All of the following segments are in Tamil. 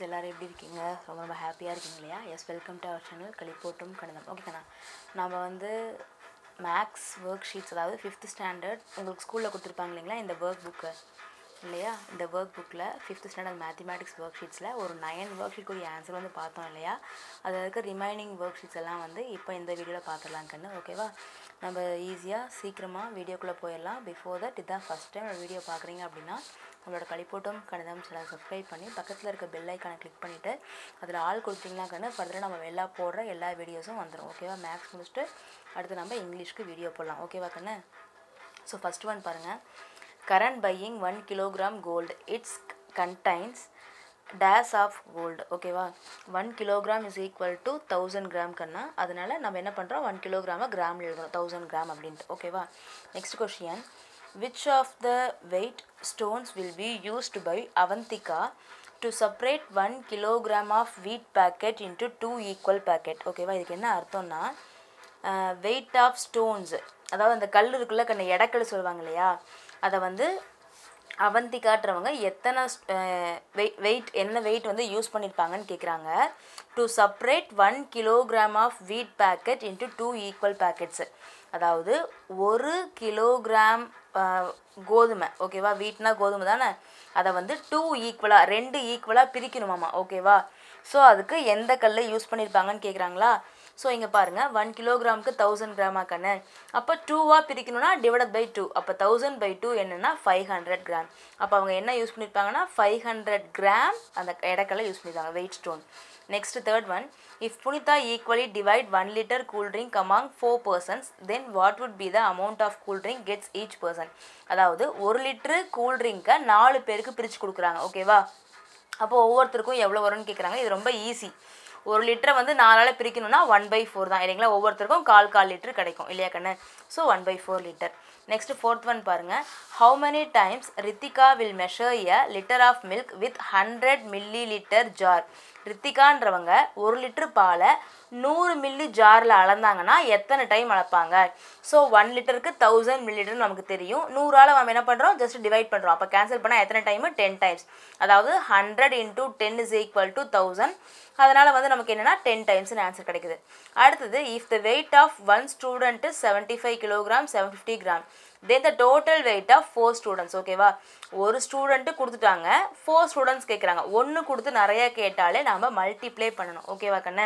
ஃப்ரெண்ட்ஸ் எல்லோரும் எப்படி இருக்கீங்க ரொம்ப ரொம்ப ஹாப்பியாக இருக்கீங்க இல்லையா yes welcome to our channel களிப்போட்டும் கணிதம் ஓகேண்ணா நம்ம வந்து மேக்ஸ் ஒர்க் ஷீட்ஸ் அதாவது ஃபிஃப்த் ஸ்டாண்டர்ட் உங்களுக்கு ஸ்கூலில் கொடுத்துருப்பாங்க இல்லைங்களா இந்த ஒர்க் புக்கு இல்லையா இந்த ஒர்க் புக்கில் ஃபிஃப்த் ஸ்டாண்டர்ட் மேத்தமேட்டிக்ஸ் ஒர்க் ஷீட்ஸில் ஒரு நயன் ஒர்க் ஷீட்க்குரிய ஆன்சர் வந்து பார்த்தோம் இல்லையா அதில் இருக்க ரிமைனிங் ஒர்க் ஷீட்ஸ் எல்லாம் வந்து இப்போ இந்த வீடியோவில் பார்த்துடலாம் கண்ணு ஓகேவா நம்ம ஈஸியாக சீக்கிரமாக வீடியோக்குள்ளே போயிடலாம் பிஃபோர் தட் இதுதான் ஃபஸ்ட் டைம் வீடியோ பார்க்குறீங்க அப்படின்னா நம்மளோட களிப்போட்டம் கணிதம் சேனல் சப்ஸ்கிரைப் பண்ணி பக்கத்தில் இருக்க பெல் ஐக்கானை கிளிக் பண்ணிவிட்டு அதில் ஆள் கொடுத்தீங்கன்னா கண்ணு ஃபர்தராக நம்ம எல்லா போடுற எல்லா வீடியோஸும் வந்துடும் ஓகேவா மேக்ஸ் முடிச்சுட்டு அடுத்து நம்ம இங்கிலீஷ்க்கு வீடியோ போடலாம் ஓகேவா கண்ணு ஸோ ஃபஸ்ட் ஒன் பாருங்கள் current buying one kilogram gold it's contains days of gold ஓகேவா one kilogram is equal to thousand gram கண்ணா அதனால் நம்ம என்ன பண்ணுறோம் ஒன் கிலோகிராமை கிராம் எழுதுறோம் தௌசண்ட் கிராம் அப்படின்ட்டு ஓகேவா next question which of the weight stones will be used by Avanthika to separate one kilogram of wheat packet into two equal packet ஓகேவா இதுக்கு என்ன அர்த்தம்னா வெயிட் ஆஃப் ஸ்டோன்ஸ் அதாவது அந்த கல் இருக்குள்ள கண்ண எடக்கல் சொல்லுவாங்க இல்லையா அதை வந்து அவந்திகாட்டுறவங்க எத்தனை வெயிட் வெயிட் என்ன வெயிட் வந்து யூஸ் பண்ணியிருப்பாங்கன்னு கேட்குறாங்க to separate one kilogram of wheat packet into two equal packets அதாவது ஒரு கிலோகிராம் கோதுமை ஓகேவா வீட்னா கோதுமை தானே அதை வந்து டூ ஈக்குவலாக ரெண்டு ஈக்குவலாக பிரிக்கணுமாம்மா ஓகேவா ஸோ அதுக்கு எந்த கல்லை யூஸ் பண்ணியிருப்பாங்கன்னு கேட்குறாங்களா ஸோ இங்கே பாருங்கள் ஒன் கிலோகிராமுக்கு தௌசண்ட் கிராமா கண்ணு அப்போ டூவாக பிரிக்கணும்னா டிவைட் பை டூ அப்போ தௌசண்ட் பை டூ என்னென்னா ஃபைவ் ஹண்ட்ரட் கிராம் அப்போ அவங்க என்ன யூஸ் பண்ணியிருப்பாங்கன்னா ஃபைவ் ஹண்ட்ரட் கிராம் அந்த இடக்கல்ல யூஸ் பண்ணியிருக்காங்க weight stone next third one if Punitha equally divide one litre cool drink among four persons then what would be the amount of cool drink gets each person அதாவது ஒரு லிட்ரு கூல் ட்ரிங்க்கை நாலு பேருக்கு பிரித்து கொடுக்குறாங்க ஓகேவா அப்போ ஒவ்வொருத்தருக்கும் எவ்வளோ வரும்னு கேட்குறாங்க இது ரொம்ப ஈஸி ஒரு லிட்டரை வந்து நாலால் பிரிக்கணும்னா ஒன் பை ஃபோர் தான் இல்லைங்களா ஒவ்வொருத்தருக்கும் கால் கால் லிட்டர் கிடைக்கும் இல்லையா கண்ணு so one by four litre next fourth one பாருங்கள் how many times Rithika will measure a litre of milk with hundred millilitre jar ரித்திகான்றவங்க ஒரு லிட்டர் பாலை நூறு மில்லி ஜாரில் அளந்தாங்கன்னா எத்தனை டைம் அளப்பாங்க ஸோ ஒன் லிட்டருக்கு தௌசண்ட் மில்லி லிட்டர் நமக்கு தெரியும் நூறால் நம்ம என்ன பண்ணுறோம் ஜஸ்ட் டிவைட் பண்ணுறோம் அப்போ கேன்சல் பண்ணால் எத்தனை டைமு டென் டைம்ஸ் அதாவது hundred into ten is equal to thousand அதனால் வந்து நமக்கு என்னென்னா டென் டைம்ஸ்னு ஆன்சர் கிடைக்குது அடுத்தது if the weight of one student seventy five kilogram seven fifty gram then the total weight of four students ஓகேவா ஒரு ஸ்டூடெண்ட்டு கொடுத்துட்டாங்க ஃபோர் ஸ்டூடெண்ட்ஸ் கேட்குறாங்க ஒன்று கொடுத்து நிறைய கேட்டாலே நம்ம மல்டிப்ளை பண்ணணும் ஓகேவா கண்ணு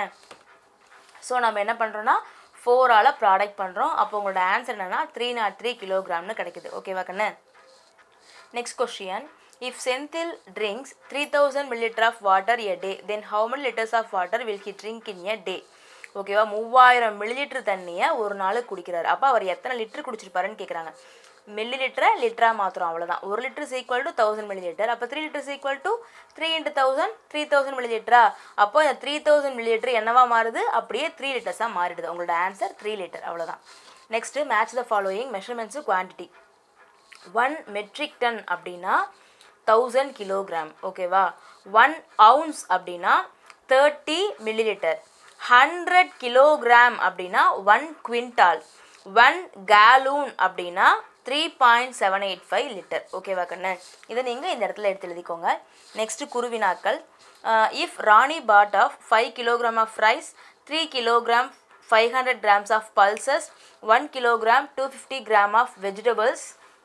ஸோ நம்ம என்ன பண்ணுறோன்னா ஃபோரால் ப்ராடக்ட் பண்ணுறோம் அப்போ உங்களோட ஆன்சர் என்னென்னா த்ரீ நாட் த்ரீ கிலோகிராம்னு கிடைக்குது ஓகேவா கண்ணு next question if Senthil drinks three thousand millilitre of water a day then how many litres of water will he drink in a day ஓகேவா மூவாயிரம் மில்லிலிட்டர் தண்ணியை ஒரு நாளுக்கு குடிக்கிறார் அப்போ அவர் எத்தனை லிட்டர் குடிச்சிருப்பாருன்னு கேட்குறாங்க மில்லி லிட்டரை லிட்டராக மாத்திரம் அவ்வளோதான் ஒரு litre equal to thousand millilitre அப்போ three litres equal to three into thousand three thousand milli லிட்டரா அப்போ இந்த த்ரீ தௌசண்ட் மில்லி லிட்டர் என்னவா மாறுது அப்படியே த்ரீ லிட்டர்ஸாக மாறிடுது உங்களோட ஆன்சர் த்ரீ லிட்டர் அவ்வளோதான் next match the following measurements quantity one metric ton அப்படின்னா தௌசண்ட் கிலோகிராம் ஓகேவா ஒன் அவுன்ஸ் அப்படின்னா thirty millilitre hundred kilogram அப்படின்னா ஒன் குவிண்டால் ஒன் கேலூன் அப்படின்னா three point seven eight five litre ஓகேவா கண்ணு இதை நீங்கள் இந்த இடத்துல எடுத்து எழுதிக்கோங்க நெக்ஸ்ட்டு குருவினாக்கள் if Rani bought of five kilogram of rice three kilogram five hundred grams of pulses one kilogram two fifty gram of vegetables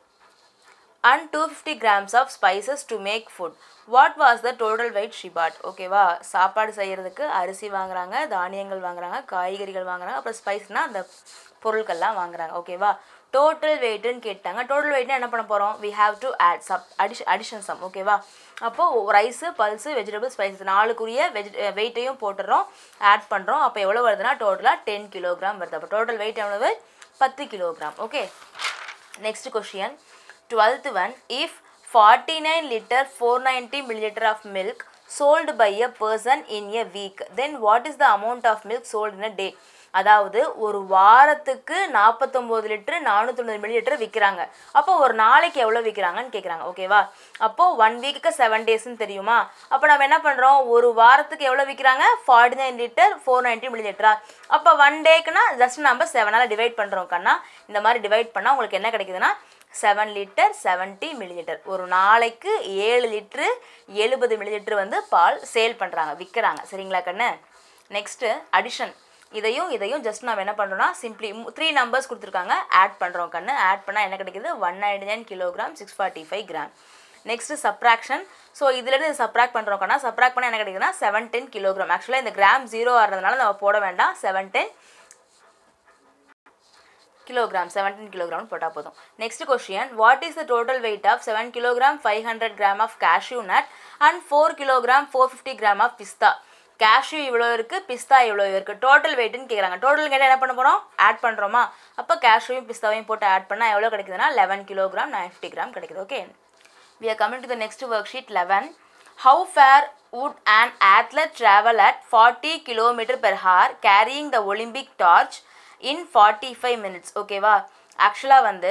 and two fifty grams of spices to make food what was the total weight she bought ஓகேவா சாப்பாடு செய்கிறதுக்கு அரிசி வாங்குறாங்க தானியங்கள் வாங்குறாங்க காய்கறிகள் வாங்குறாங்க அப்புறம் ஸ்பைஸ்னால் அந்த பொருட்கள்லாம் வாங்குறாங்க ஓகேவா டோட்டல் வெயிட்டுன்னு கேட்டாங்க டோட்டல் வெயிட்னா என்ன பண்ண போகிறோம் we have to add sub அடிஷ் அடிஷன் சம் ஓகேவா அப்போது ரைஸு பல்ஸு வெஜிடபிள் ஸ்பைசஸ் நாலுக்குரிய வெஜி வெயிட்டையும் போட்டுடுறோம் ஆட் பண்ணுறோம் அப்போ எவ்வளோ வருதுன்னா டோட்டலாக டென் கிலோகிராம் வருது அப்போ டோட்டல் வெயிட் எவ்வளவு பத்து kilogram okay next question twelfth one if forty nine litre four ninety millilitre of milk sold by a person in a week then what is the amount of milk sold in a day அதாவது ஒரு வாரத்துக்கு நாற்பத்தொம்போது லிட்டரு நானூற்றொம்பது மில்லி லிட்டர் விற்கிறாங்க அப்போ ஒரு நாளைக்கு எவ்வளோ விற்கிறாங்கன்னு கேட்குறாங்க ஓகேவா அப்போது ஒன் வீக்குக்கு செவன் டேஸ்ன்னு தெரியுமா அப்போ நம்ம என்ன பண்ணுறோம் ஒரு வாரத்துக்கு எவ்வளோ விற்கிறாங்க forty nine litre four ninety milli லிட்டரா அப்போ ஒன் டேக்குனா ஜஸ்ட் நம்ம செவனால் டிவைட் பண்ணுறோம் கண்ணா இந்த மாதிரி டிவைட் பண்ணால் உங்களுக்கு என்ன கிடைக்குதுன்னா செவன் லிட்டர் செவன்ட்டி மில்லிலிட்டர் ஒரு நாளைக்கு ஏழு லிட்ரு எழுபது மில்லிலிட்டர் வந்து பால் சேல் பண்ணுறாங்க விற்கிறாங்க சரிங்களா கண்ணு நெக்ஸ்ட்டு அடிஷன் இதையும் இதையும் ஜஸ்ட் நம்ம என்ன பண்ணுறோம்னா சிம்பிளி த்ரீ நம்பர்ஸ் கொடுத்துருக்காங்க ஆட் பண்ணுறோம் கண்ணு ஆட் பண்ணால் என்ன கிடைக்குது one ninety nine kilogram six forty five gram next subtraction so இதுலேருந்து சப்ராக்ட் பண்ணுறோம் கண்ணா சப்ராக்ட் பண்ணால் என்ன கிடைக்குதுன்னா செவன் டென் கிலோகிராம் ஆக்சுவலாக இந்த கிராம் ஜீரோ ஆகிறதுனால நம்ம போட வேண்டாம் seven ten kilogram seventeen kilogram போட்டால் போதும் next question what is the total weight of seven kilogram five hundred gram of cashew nut and four kilogram four fifty gram of pista cashew இவ்வளோ இருக்குது பிஸ்தா இவ்வளோ இருக்குது டோட்டல் வெயிட்னு கேட்குறாங்க டோட்டல் கேட்டால் என்ன பண்ண போகிறோம் ஆட் பண்ணுறோமா அப்போ கேஷ்யூயும் பிஸ்தாவையும் போட்டு ஆட் பண்ணால் எவ்வளோ கிடைக்குதுன்னா eleven kilogram nine fifty gram கிடைக்குது okay we are coming to the next worksheet 11 how far would an athlete travel at 40 km per hour carrying the olympic torch in 45 minutes ஓகேவா ஆக்சுவலாக வந்து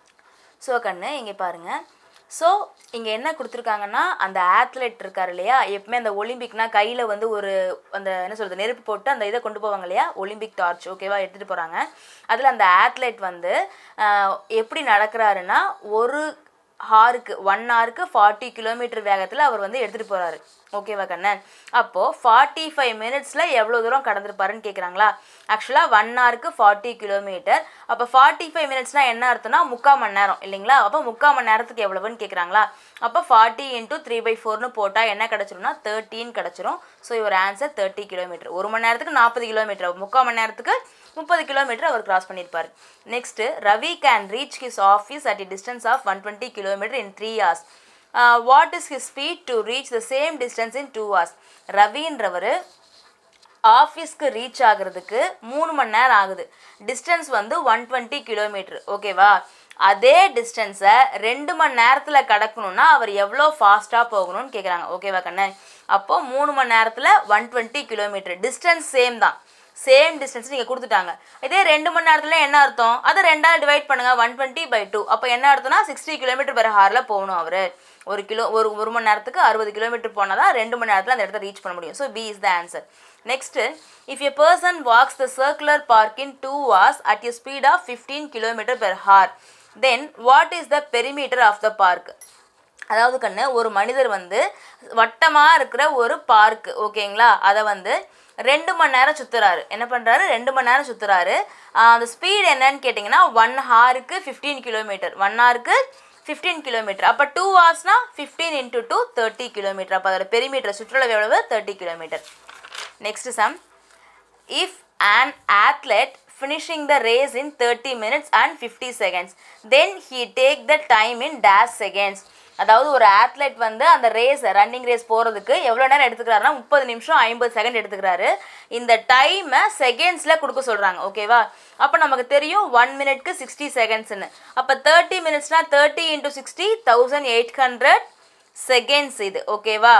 ஸோ கண்ணு இங்கே பாருங்க ஸோ இங்கே என்ன கொடுத்துருக்காங்கன்னா அந்த ஆத்லெட் இருக்கார் இல்லையா எப்பவுமே அந்த ஒலிம்பிக்னா கையில் வந்து ஒரு அந்த என்ன சொல்கிறது நெருப்பு போட்டு அந்த இதை கொண்டு போவாங்க இல்லையா ஒலிம்பிக் டார்ச் ஓகேவா எடுத்துகிட்டு போகிறாங்க அதில் அந்த ஆத்லெட் வந்து ஆஹ், எப்படி நடக்கிறாருன்னா ஒரு ஹாருக்கு ஒன் ஹாருக்கு ஃபார்ட்டி கிலோமீட்டர் வேகத்தில் அவர் வந்து எடுத்துகிட்டு போகிறாரு ஓகேவா கண்ணன் அப்போது ஃபார்ட்டி ஃபைவ் மினிட்ஸில் எவ்வளோ தூரம் கடந்திருப்பாருன்னு கேட்குறாங்களா ஆக்சுவலாக ஒன் ஹாருக்கு ஃபார்ட்டி கிலோமீட்டர் அப்போ ஃபார்ட்டி ஃபைவ் மினிட்ஸ்னால் என்ன அர்த்தம்னா முக்கால் மணி நேரம் இல்லைங்களா அப்போ முக்கால் மணி நேரத்துக்கு எவ்வளவுன்னு கேட்குறாங்களா அப்போ ஃபார்ட்டி இன்ட்டு த்ரீ பை ஃபோர்னு போட்டால் என்ன கிடச்சிரும்னா தேர்ட்டின் கிடச்சிரும் ஸோ இவர் ஆன்சர் தேர்ட்டி கிலோமீட்டர் ஒரு மணி நேரத்துக்கு நாற்பது கிலோமீட்டர் முக்கால் மணி நேரத்துக்கு முப்பது கிலோமீட்டர் அவர் கிராஸ் பண்ணியிருப்பார் next Ravi can reach his office at a distance of one twenty kilometre in three hours what is his speed to reach the same distance in two hours ரவின்றவர் ஆஃபீஸ்க்கு ரீச் ஆகுறதுக்கு மூணு மணி நேரம் ஆகுது டிஸ்டன்ஸ் வந்து ஒன் டுவெண்ட்டி கிலோமீட்டர் ஓகேவா அதே டிஸ்டன்ஸை ரெண்டு மணி நேரத்தில் கடக்கணும்னா அவர் எவ்வளோ ஃபாஸ்ட்டாக போகணும்னு கேட்குறாங்க ஓகேவா கண்ணன் அப்போ மூணு மணி நேரத்தில் one twenty kilometre distance same தான் சேம் டிஸ்டன்ஸ் நீங்கள் கொடுத்துட்டாங்க இதே ரெண்டு மணி நேரத்தில் என்ன அர்த்தம் அதை ரெண்டாவது டிவைட் பண்ணுங்கள் ஒன் டுவெண்ட்டி பை டூ அப்போ என்ன அர்த்தம்னா சிக்ஸ்டி கிலோமீட்டர் பெர் ஹாரில் போகணும் அவர் ஒரு கிலோ ஒரு ஒரு மணி நேரத்துக்கு அறுபது கிலோமீட்டர் போனால் தான் ரெண்டு மணி நேரத்தில் அந்த இடத்த ரீச் பண்ண முடியும் so B is the answer next if a person walks the circular park in two hours at a speed of fifteen kilometre per hour then what is the perimeter of the park அதாவது கண்ணு ஒரு மனிதர் வந்து வட்டமாக இருக்கிற ஒரு பார்க் ஓகேங்களா அதை வந்து ரெண்டு மணி நேரம் சுற்றுறாரு என்ன பண்ணுறாரு ரெண்டு மணி நேரம் சுற்றுறாரு அந்த ஸ்பீட் என்னன்னு கேட்டிங்கன்னா ஒன் ஹாருக்கு ஃபிஃப்டீன் கிலோமீட்டர் ஒன் ஹாருக்கு ஃபிஃப்டீன் கிலோமீட்டர் அப்போ டூ ஹவர்ஸ்னா fifteen into two thirty kilometre அப்போ அதோட பெரிமீட்டர் சுற்றளவு எவ்வளவு thirty kilometre next sum if an athlete finishing the race in 30 minutes and 50 seconds then he take the time in dash seconds அதாவது ஒரு athlete வந்து அந்த ரேஸ் ரன்னிங் ரேஸ் போகிறதுக்கு எவ்வளோ நேரம் எடுத்துக்கிறாருன்னா முப்பது நிமிஷம் ஐம்பது செகண்ட் எடுத்துக்கிறாரு இந்த டைமை செகண்ட்ஸில் கொடுக்க சொல்கிறாங்க ஓகேவா அப்போ நமக்கு தெரியும் ஒன் மினிட்க்கு சிக்ஸ்டி செகண்ட்ஸ்னு அப்போ தேர்ட்டி மினிட்ஸ்னால் thirty into sixty thousand eight hundred seconds இது ஓகேவா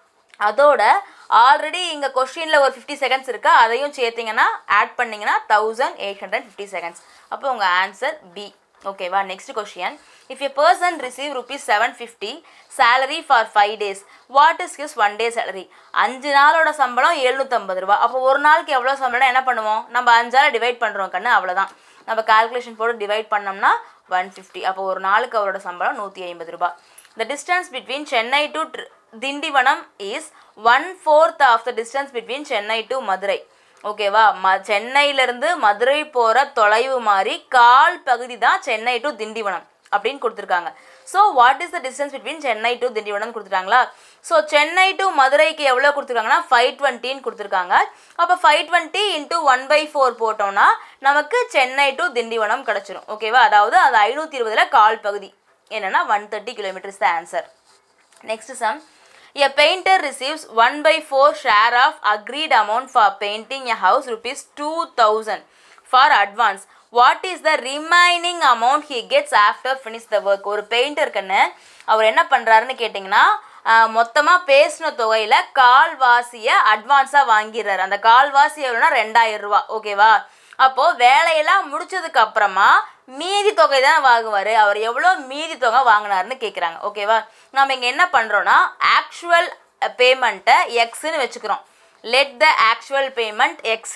அதோட ஆல்ரெடி இங்கே கொஷினில் ஒரு ஃபிஃப்டி செகண்ட்ஸ் இருக்கா அதையும் சேர்த்திங்கன்னா ஆட் பண்ணிங்கன்னா thousand eight hundred fifty seconds அப்போ உங்கள் ஆன்சர் பி ஓகேவா next question if a person receive rupees seven fifty salary for five days what is his one day salary அஞ்சு நாளோட சம்பளம் எழுநூற்றம்பது ரூபா அப்போ ஒரு நாளுக்கு எவ்வளோ சம்பளம் என்ன பண்ணுவோம் நம்ம அஞ்சால் டிவைட் பண்ணுறோம் கண்ணு அவ்வளோதான் நம்ம கால்குலேஷன் போட்டு டிவைட் பண்ணோம்னா ஒன் ஃபிஃப்டி அப்போ ஒரு நாளுக்கு அவரோட சம்பளம் நூற்றி ஐம்பது ரூபாய் the distance between Chennai to Tindivanam is one fourth of the distance between Chennai to Madurai ஓகேவா ம சென்னையிலேருந்து மதுரை போகிற தொலைவு மாதிரி கால் பகுதி தான் சென்னை டு திண்டிவனம் அப்படின்னு கொடுத்துருக்காங்க so what is the distance between Chennai to Tindivanam கொடுத்துருக்காங்களா ஸோ சென்னை டு மதுரைக்கு எவ்வளோ கொடுத்துருக்காங்கன்னா ஃபைவ் டுவெண்ட்டின்னு கொடுத்துருக்காங்க அப்போ five twenty into one by four போட்டோம்னா நமக்கு சென்னை டு திண்டிவனம் கிடச்சிரும் ஓகேவா அதாவது அது ஐநூற்றி இருபதில் கால் பகுதி என்னன்னா one thirty kilometres the answer next sum A painter receives 1 by 4 share of agreed amount for painting a house rupees 2000 for advance. What is the remaining amount he gets after finish the work? ஒரு பெயிண்டர் கண்ணு அவர் என்ன பண்ணுறாருன்னு கேட்டிங்கன்னா மொத்தமாக பேசின தொகையில் கால்வாசியை அட்வான்ஸாக வாங்கிடுறாரு அந்த கால்வாசி எவ்வளோனா ரெண்டாயிரம் ரூபா ஓகேவா அப்போது வேலையெல்லாம் முடிச்சதுக்கு அப்புறமா மீதி தொகை தான் வாங்குவார் அவர் எவ்வளோ மீதி தொகை வாங்கினாருன்னு கேட்குறாங்க ஓகேவா நம்ம இங்கே என்ன பண்ணுறோன்னா ஆக்சுவல் பேமெண்ட்டை எக்ஸ்ன்னு வச்சுக்கிறோம் let the actual payment X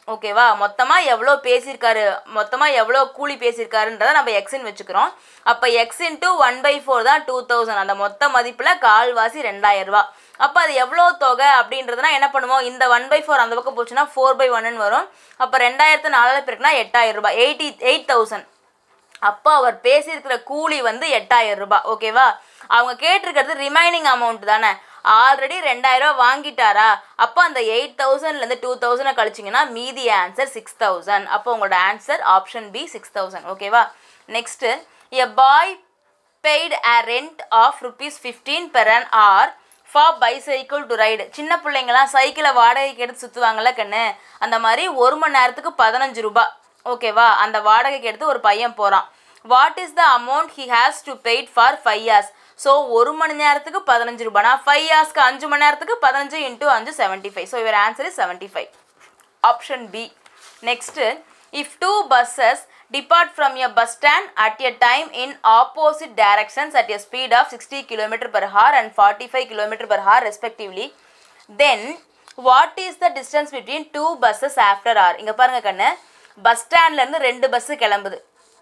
ஓகேவா மொத்தமாக எவ்வளோ பேசியிருக்காரு மொத்தமாக எவ்வளோ கூலி பேசியிருக்காருன்றதை நம்ம எக்ஸ்ன்னு வச்சுக்கிறோம் அப்போ X into one by four தான் டூ தௌசண்ட் அந்த மொத்த மதிப்பில் கால்வாசி ரெண்டாயிரம் ரூபா அப்போ அது எவ்வளோ தொகை அப்படின்றதுனா என்ன பண்ணுவோம் இந்த ஒன் பை ஃபோர் அந்த பக்கம் போச்சுன்னா ஃபோர் பை ஒன்னு வரும் அப்போ ரெண்டாயிரத்து நாலாயிரம் பேருக்குனா எட்டாயிரம் ரூபாய் எயிட்டி எயிட் தௌசண்ட் அப்போ அவர் பேசியிருக்கிற கூலி வந்து எட்டாயிரம் ரூபாய் ஓகேவா அவங்க கேட்டிருக்கிறது ரிமைனிங் அமௌண்ட் தானே ஆல்ரெடி ரெண்டாயிரம் ரூபாய் வாங்கிட்டாரா அப்போ அந்த எயிட் தௌசண்ட்லேருந்து டூ தௌசண்டை கழிச்சிங்கன்னா மீதி ஆன்சர் சிக்ஸ் தௌசண்ட் அப்போ உங்களோட answer option B six thousand ஓகேவா next a boy paid a rent of rupees fifteen per an hour for bicycle to ride சின்ன பிள்ளைங்களாம் சைக்கிளை வாடகைக்கு எடுத்து சுற்றுவாங்கல்ல கண்ணு அந்த மாதிரி ஒரு மணி நேரத்துக்கு பதினஞ்சு ரூபாய் ஓகேவா அந்த வாடகைக்கு எடுத்து ஒரு பையன் போகிறான் what is the amount he has to paid for five years so ஒரு மணி நேரத்துக்கு பதினஞ்சு ரூபாய்னா ஃபைவ் இயர்ஸ்க்கு அஞ்சு மணி நேரத்துக்கு பதினஞ்சு இன்ட்டு அஞ்சு செவன்ட்டி ஃபைவ் ஸோ இவர் answer is seventy five option B next if two buses depart from a bus stand at a time in opposite directions at a speed of 60 km per hour and 45 km per hour respectively then what is the distance between two buses after hour இங்க பாருங்க கண்ணு பஸ் ஸ்டாண்ட்லேருந்து ரெண்டு பஸ்ஸு கிளம்புது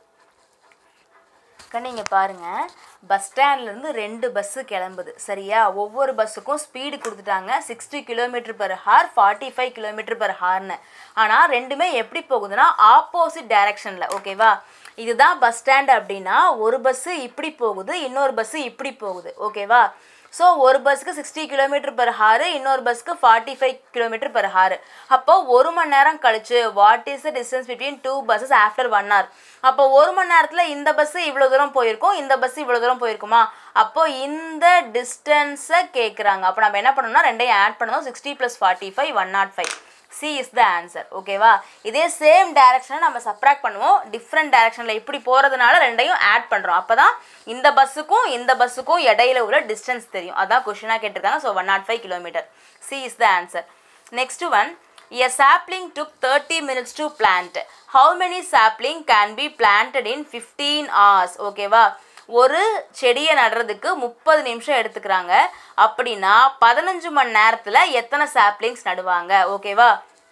கண்ணு இங்கே பாருங்க பஸ் ஸ்டாண்ட்லேருந்து ரெண்டு பஸ்ஸு கிளம்புது சரியா ஒவ்வொரு பஸ்ஸுக்கும் ஸ்பீடு கொடுத்துட்டாங்க sixty kilometre per hour forty five kilometre per ஹார்னு ஆனால் ரெண்டுமே எப்படி போகுதுன்னா ஆப்போசிட் டைரக்ஷனில் ஓகேவா இதுதான் பஸ் ஸ்டாண்ட் அப்படின்னா ஒரு பஸ்ஸு இப்படி போகுது இன்னொரு பஸ்ஸு இப்படி போகுது ஓகேவா ஸோ ஒரு பஸ்ஸுக்கு சிக்ஸ்டி கிலோமீட்டர் பெர் ஹாரு இன்னொரு பஸ்க்கு forty five kilometre per hour அப்போ ஒரு மணி நேரம் கழிச்சு what is the distance between two buses after one hour அப்போ ஒரு மணி நேரத்தில் இந்த பஸ்ஸு இவ்வளோ தூரம் போயிருக்கும் இந்த பஸ்ஸு இவ்வளோ தூரம் போயிருக்குமா அப்போ இந்த டிஸ்டன்ஸை கேட்குறாங்க அப்போ நம்ம என்ன பண்ணணும்னா ரெண்டையும் ஆட் பண்ணணும் sixty plus forty five one nought five C is the answer ஓகேவா இதே சேம் டைரக்ஷனை நம்ம சப்ராக்ட் பண்ணுவோம் டிஃப்ரெண்ட் டைரக்ஷனில் இப்படி போகிறதுனால ரெண்டையும் ஆட் பண்ணுறோம் அப்போ தான் இந்த பஸ்ஸுக்கும் இந்த பஸ்ஸுக்கும் இடையில உள்ள டிஸ்டன்ஸ் தெரியும் அதான் கொஷினாக கேட்டிருக்காங்க so one nought five kilometre C is the answer next one A sapling took 30 minutes to plant. How many sapling can be planted in 15 hours? ஓகேவா ஒரு செடியை நடுறதுக்கு முப்பது நிமிஷம் எடுத்துக்கிறாங்க அப்படின்னா பதினஞ்சு மணி நேரத்தில் எத்தனை சாப்ளிங்ஸ் நடுவாங்க ஓகேவா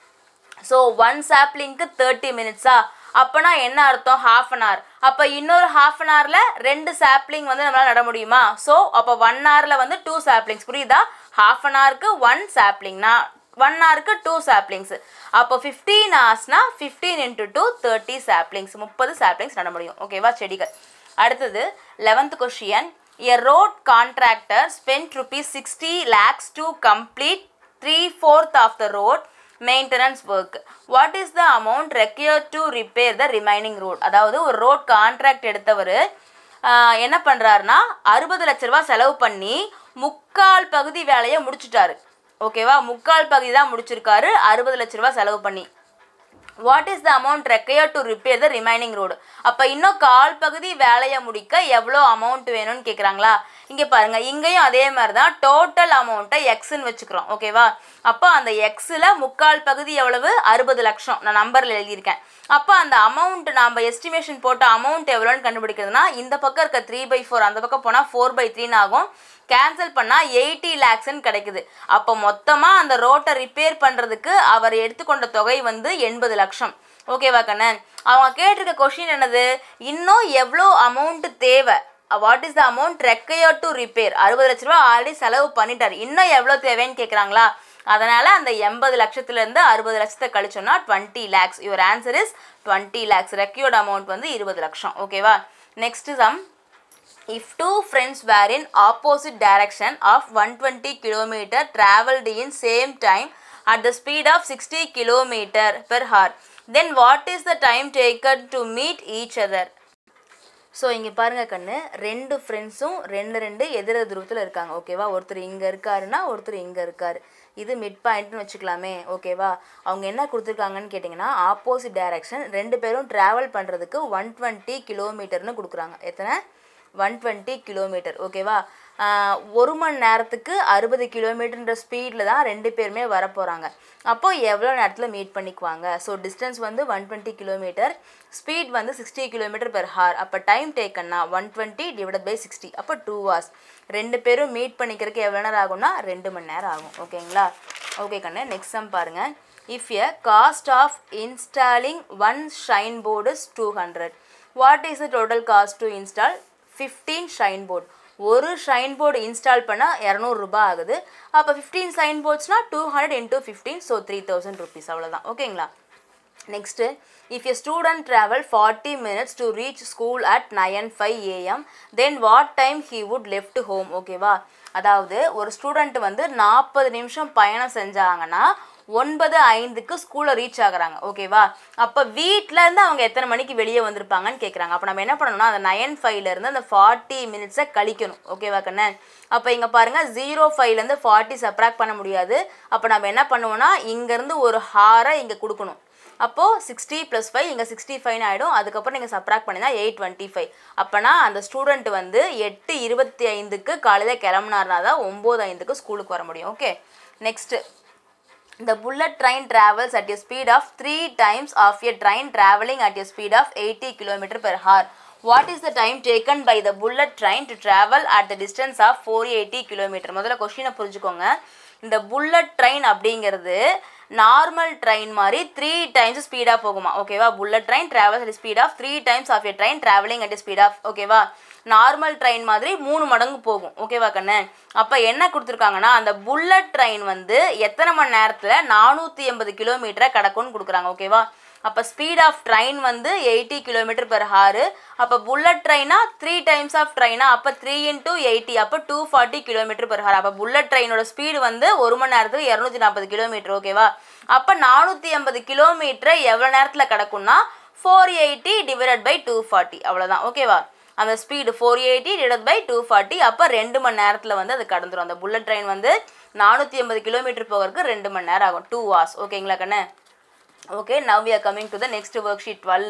ஸோ ஒன் சாப்ளிங்க்கு தேர்ட்டி மினிட்ஸா அப்போனா என்ன அர்த்தம் ஹாஃப் அன் ஹவர் அப்போ இன்னொரு ஹாஃப் அன் ஹவரில் ரெண்டு சாப்ளிங் வந்து நம்மளால் நட முடியுமா ஸோ அப்போ ஒன் ஹவரில் வந்து டூ சாப்ளிங்ஸ் புரியுதா ஹாஃப் அன் ஹவருக்கு ஒன் சாப்ளிங்னா ஒன் ஹவருக்கு டூ சாப்ளிங்ஸ் அப்போ ஃபிஃப்டீன் ஹவர்ஸ்னா fifteen into two thirty saplings முப்பது சாப்ளிங்ஸ் நட முடியும் ஓகேவா செடிகள் அடுத்தது eleventh question a road contractor spend rupees sixty lakhs to complete three fourth of the road maintenance work what is the amount require to repair the remaining road அதாவது ஒரு ரோட் கான்ட்ராக்ட் எடுத்தவர் என்ன பண்ணுறாருனா அறுபது லட்ச ரூபா செலவு பண்ணி முக்கால் பகுதி வேலையை முடிச்சிட்டாரு ஓகேவா முக்கால் பகுதி தான் முடிச்சிருக்காரு அறுபது லட்ச ரூபா செலவு பண்ணி what is the amount require to repair the remaining road அப்போ இன்னும் கால் பகுதி வேலையை முடிக்க எவ்வளோ அமௌண்ட் வேணும்னு கேட்குறாங்களா இங்கே பாருங்கள் இங்கேயும் அதே மாதிரி தான் டோட்டல் அமௌண்ட்டை எக்ஸ்ன்னு வச்சுக்கிறோம் ஓகேவா அப்போ அந்த எக்ஸில் முக்கால் பகுதி எவ்வளவு அறுபது லட்சம் நான் நம்பரில் எழுதியிருக்கேன் அப்போ அந்த அமௌண்ட் நம்ம எஸ்டிமேஷன் போட்ட அமௌண்ட் எவ்வளோன்னு கண்டுபிடிக்கிறதுனா இந்த பக்கம் இருக்க த்ரீ பை ஃபோர் அந்த பக்கம் போனால் ஃபோர் பை த்ரீன்னு ஆகும் கேன்சல் பண்ணால் எயிட்டி லேக்ஸ்ன்னு கிடைக்குது அப்போ மொத்தமாக அந்த ரோட்டை ரிப்பேர் பண்ணுறதுக்கு அவர் எடுத்துக்கொண்ட தொகை வந்து எண்பது லட்சம் ஓகேவா கண்ணன் அவங்க கேட்டிருக்க கொஷின் என்னது இன்னும் எவ்வளோ அமௌண்ட் தேவை what is the amount require to repair அறுபது லட்ச ரூபா ஆல்ரெடி செலவு பண்ணிட்டார் இன்னும் எவ்வளோ தேவைன்னு கேட்குறாங்களா அதனால் அந்த எண்பது லட்சத்துலேருந்து அறுபது லட்சத்தை கழிச்சோன்னா twenty lakhs your answer is twenty lakhs required amount வந்து இருபது லட்சம் ஓகேவா next sum if two friends were in opposite direction of 120 kilometer traveled in same time at the speed of 60 kilometer per hour then what is the time taken to meet each other so இங்கே பாருங்கள் கண்ணு ரெண்டு ஃப்ரெண்ட்ஸும் ரெண்டு ரெண்டு எதிர துருவத்தில் இருக்காங்க ஓகேவா ஒருத்தர் இங்கே இருக்காருன்னா ஒருத்தர் இங்கே இருக்காரு இது மிட் பாயிண்ட்னு வச்சுக்கலாமே ஓகேவா அவங்க என்ன கொடுத்துருக்காங்கன்னு கேட்டிங்கன்னா ஆப்போசிட் டைரக்ஷன் ரெண்டு பேரும் ட்ராவல் பண்ணுறதுக்கு ஒன் டுவெண்ட்டி கிலோமீட்டர்னு கொடுக்குறாங்க எத்தனை ஒன் டுவெண்ட்டி கிலோமீட்டர் ஓகேவா ஒரு மணி நேரத்துக்கு அறுபது கிலோமீட்டர்ன்ற ஸ்பீடில் தான் ரெண்டு பேருமே வரப்போகிறாங்க அப்போது எவ்வளோ நேரத்தில் மீட் பண்ணிக்குவாங்க ஸோ டிஸ்டன்ஸ் வந்து ஒன் டுவெண்ட்டி கிலோமீட்டர் ஸ்பீட் வந்து சிக்ஸ்டி கிலோமீட்டர் பெர் ஹார் அப்போ டைம் டேக்கன்னா one twenty divide by sixty அப்போ டூ ஹவர்ஸ் ரெண்டு பேரும் மீட் பண்ணிக்கிறதுக்கு எவ்வளோ நேரம் ஆகும்னா ரெண்டு மணி நேரம் ஆகும் ஓகேங்களா ஓகே கண்ணு நெக்ஸ்ட் சம் பாருங்க if a cost of installing one sign board is two hundred what is the total cost to install fifteen sign board ஒரு ஷைன் போர்டு இன்ஸ்டால் பண்ணால் இரநூறுபா ஆகுது அப்போ ஃபிஃப்டீன் ஷைன் போர்ட்ஸ்னால் two hundred into fifteen so three thousand rupees அவ்வளோதான் ஓகேங்களா next if a student travel forty minutes to reach school at nine five AM then what time he would left home ஓகேவா அதாவது ஒரு ஸ்டூடெண்ட் வந்து நாற்பது நிமிஷம் பயணம் செஞ்சாங்கன்னா ஒன்பது ஐந்துக்கு ஸ்கூலில் ரீச் ஆகுறாங்க ஓகேவா அப்போ வீட்டிலேருந்து அவங்க எத்தனை மணிக்கு வெளியே வந்திருப்பாங்கன்னு கேட்குறாங்க அப்போ நம்ம என்ன பண்ணணும்னா அந்த நயன் ஃபைவ்லேருந்து அந்த ஃபார்ட்டி மினிட்ஸை கழிக்கணும் ஓகேவா கண்ணே அப்போ இங்கே பாருங்கள் ஜீரோ ஃபைவ்லேருந்து ஃபார்ட்டி சப்ராக்ட் பண்ண முடியாது அப்போ நம்ம என்ன பண்ணுவோம்னா இங்கேருந்து ஒரு ஹாரை இங்கே கொடுக்கணும் அப்போது சிக்ஸ்டி ப்ளஸ் ஃபைவ் இங்கே சிக்ஸ்டி ஃபைவ்னு ஆகிடும் அதுக்கப்புறம் நீங்கள் சப்ராக்ட் பண்ணினா எயிட் டுவெண்ட்டி ஃபைவ் அப்போனா அந்த ஸ்டூடெண்ட் வந்து எட்டு இருபத்தி ஐந்துக்கு காலையில் கிளம்புனார்னா தான் ஒம்பது ஐந்துக்கு ஸ்கூலுக்கு வர முடியும் okay next The bullet train travels at a speed of 3 times of a train traveling at a speed of 80 km per hour. What is the time taken by the bullet train to travel at the distance of 480 km? முதல்ல கொஷினை புரிஞ்சுக்கோங்க இந்த புல்லட் ட்ரெயின் அப்படிங்கிறது நார்மல் ட்ரெயின் மாதிரி த்ரீ டைம்ஸ் ஸ்பீடாக போகுமா ஓகேவா bullet train travels at speed of three times of a train travelling at speed of ஓகேவா நார்மல் ட்ரெயின் மாதிரி மூணு மடங்கு போகும் ஓகேவா கண்ணு அப்போ என்ன கொடுத்துருக்காங்கன்னா அந்த புல்லட் ட்ரெயின் வந்து எத்தனை மணி நேரத்தில் நானூற்றி எண்பது கிலோமீட்டரை கடக்கும்னு கொடுக்குறாங்க ஓகேவா அப்போ ஸ்பீட் ஆஃப் ட்ரெயின் வந்து எயிட்டி கிலோமீட்டர் பெர் ஹாரு அப்போ புல்லட் ட்ரெயினா த்ரீ டைம்ஸ் ஆஃப் ட்ரெயினா அப்போ த்ரீ இன்டூ எயிட்டி அப்போ two forty kilometre per hour அப்போ புல்லட் ட்ரெயினோட ஸ்பீடு வந்து ஒரு மணி நேரத்துக்கு இரநூத்தி நாற்பது கிலோமீட்டர் ஓகேவா அப்போ நானூற்றி ஐம்பது கிலோமீட்டரை எவ்வளோ நேரத்தில் கிடக்கும்னா four eighty divided by two forty அவ்வளோதான் ஓகேவா அந்த speed four eighty divide by two forty அப்போ ரெண்டு மணி நேரத்தில் வந்து அது கடந்துரும் அந்த புல்லட் ட்ரெயின் வந்து நானூற்றி ஐம்பது கிலோமீட்டர் போகிறதுக்கு ரெண்டு மணி நேரம் ஆகும் டூ ஹவர்ஸ் ஓகேங்களா கண்ணு okay now we are coming to the next worksheet twelve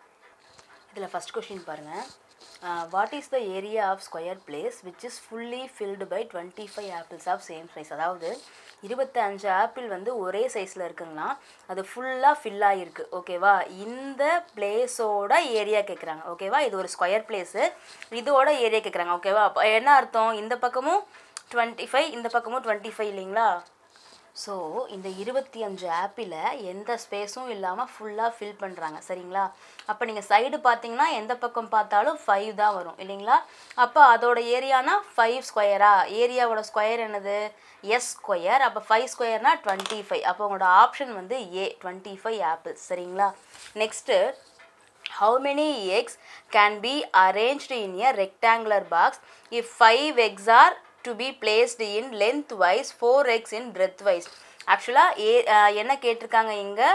இதில் ஃபஸ்ட் கொஷின் பாருங்கள் what is the area of square place which is fully filled by twenty five apples of same size அதாவது இருபத்தஞ்சு ஆப்பிள் வந்து ஒரே சைஸில் இருக்குங்கன்னா அது ஃபுல்லாக ஃபில் ஆகிருக்கு ஓகேவா இந்த பிளேஸோட ஏரியா கேட்குறாங்க ஓகேவா இது ஒரு ஸ்கொயர் பிளேஸு இதோட ஏரியா கேட்குறாங்க ஓகேவா அப்போ என்ன அர்த்தம் இந்த பக்கமும் டுவெண்ட்டி ஃபைவ் இந்த பக்கமும் டுவெண்ட்டி ஃபைவ் இல்லைங்களா ஸோ இந்த இருபத்தி அஞ்சு ஆப்பிளை எந்த ஸ்பேஸும் இல்லாமல் ஃபுல்லாக ஃபில் பண்ணுறாங்க சரிங்களா அப்போ நீங்கள் சைடு பார்த்தீங்கன்னா எந்த பக்கம் பார்த்தாலும் ஃபைவ் தான் வரும் இல்லைங்களா அப்போ அதோட ஏரியானா ஃபைவ் ஸ்கொயரா ஏரியாவோட ஸ்கொயர் என்னது எஸ் ஸ்கொயர் அப்போ ஃபைவ் ஸ்கொயர்னா டுவெண்ட்டி ஃபைவ் அப்போ உங்களோட ஆப்ஷன் வந்து ஏ டுவெண்ட்டி ஃபைவ் ஆப்பிள்ஸ் சரிங்களா next how many eggs can be arranged in a rectangular box if 5 eggs are to be placed in lengthwise 4 eggs in breadthwise ஆக்சுவலாக ஏ அஹ், என்ன கேட்டிருக்காங்க இங்கே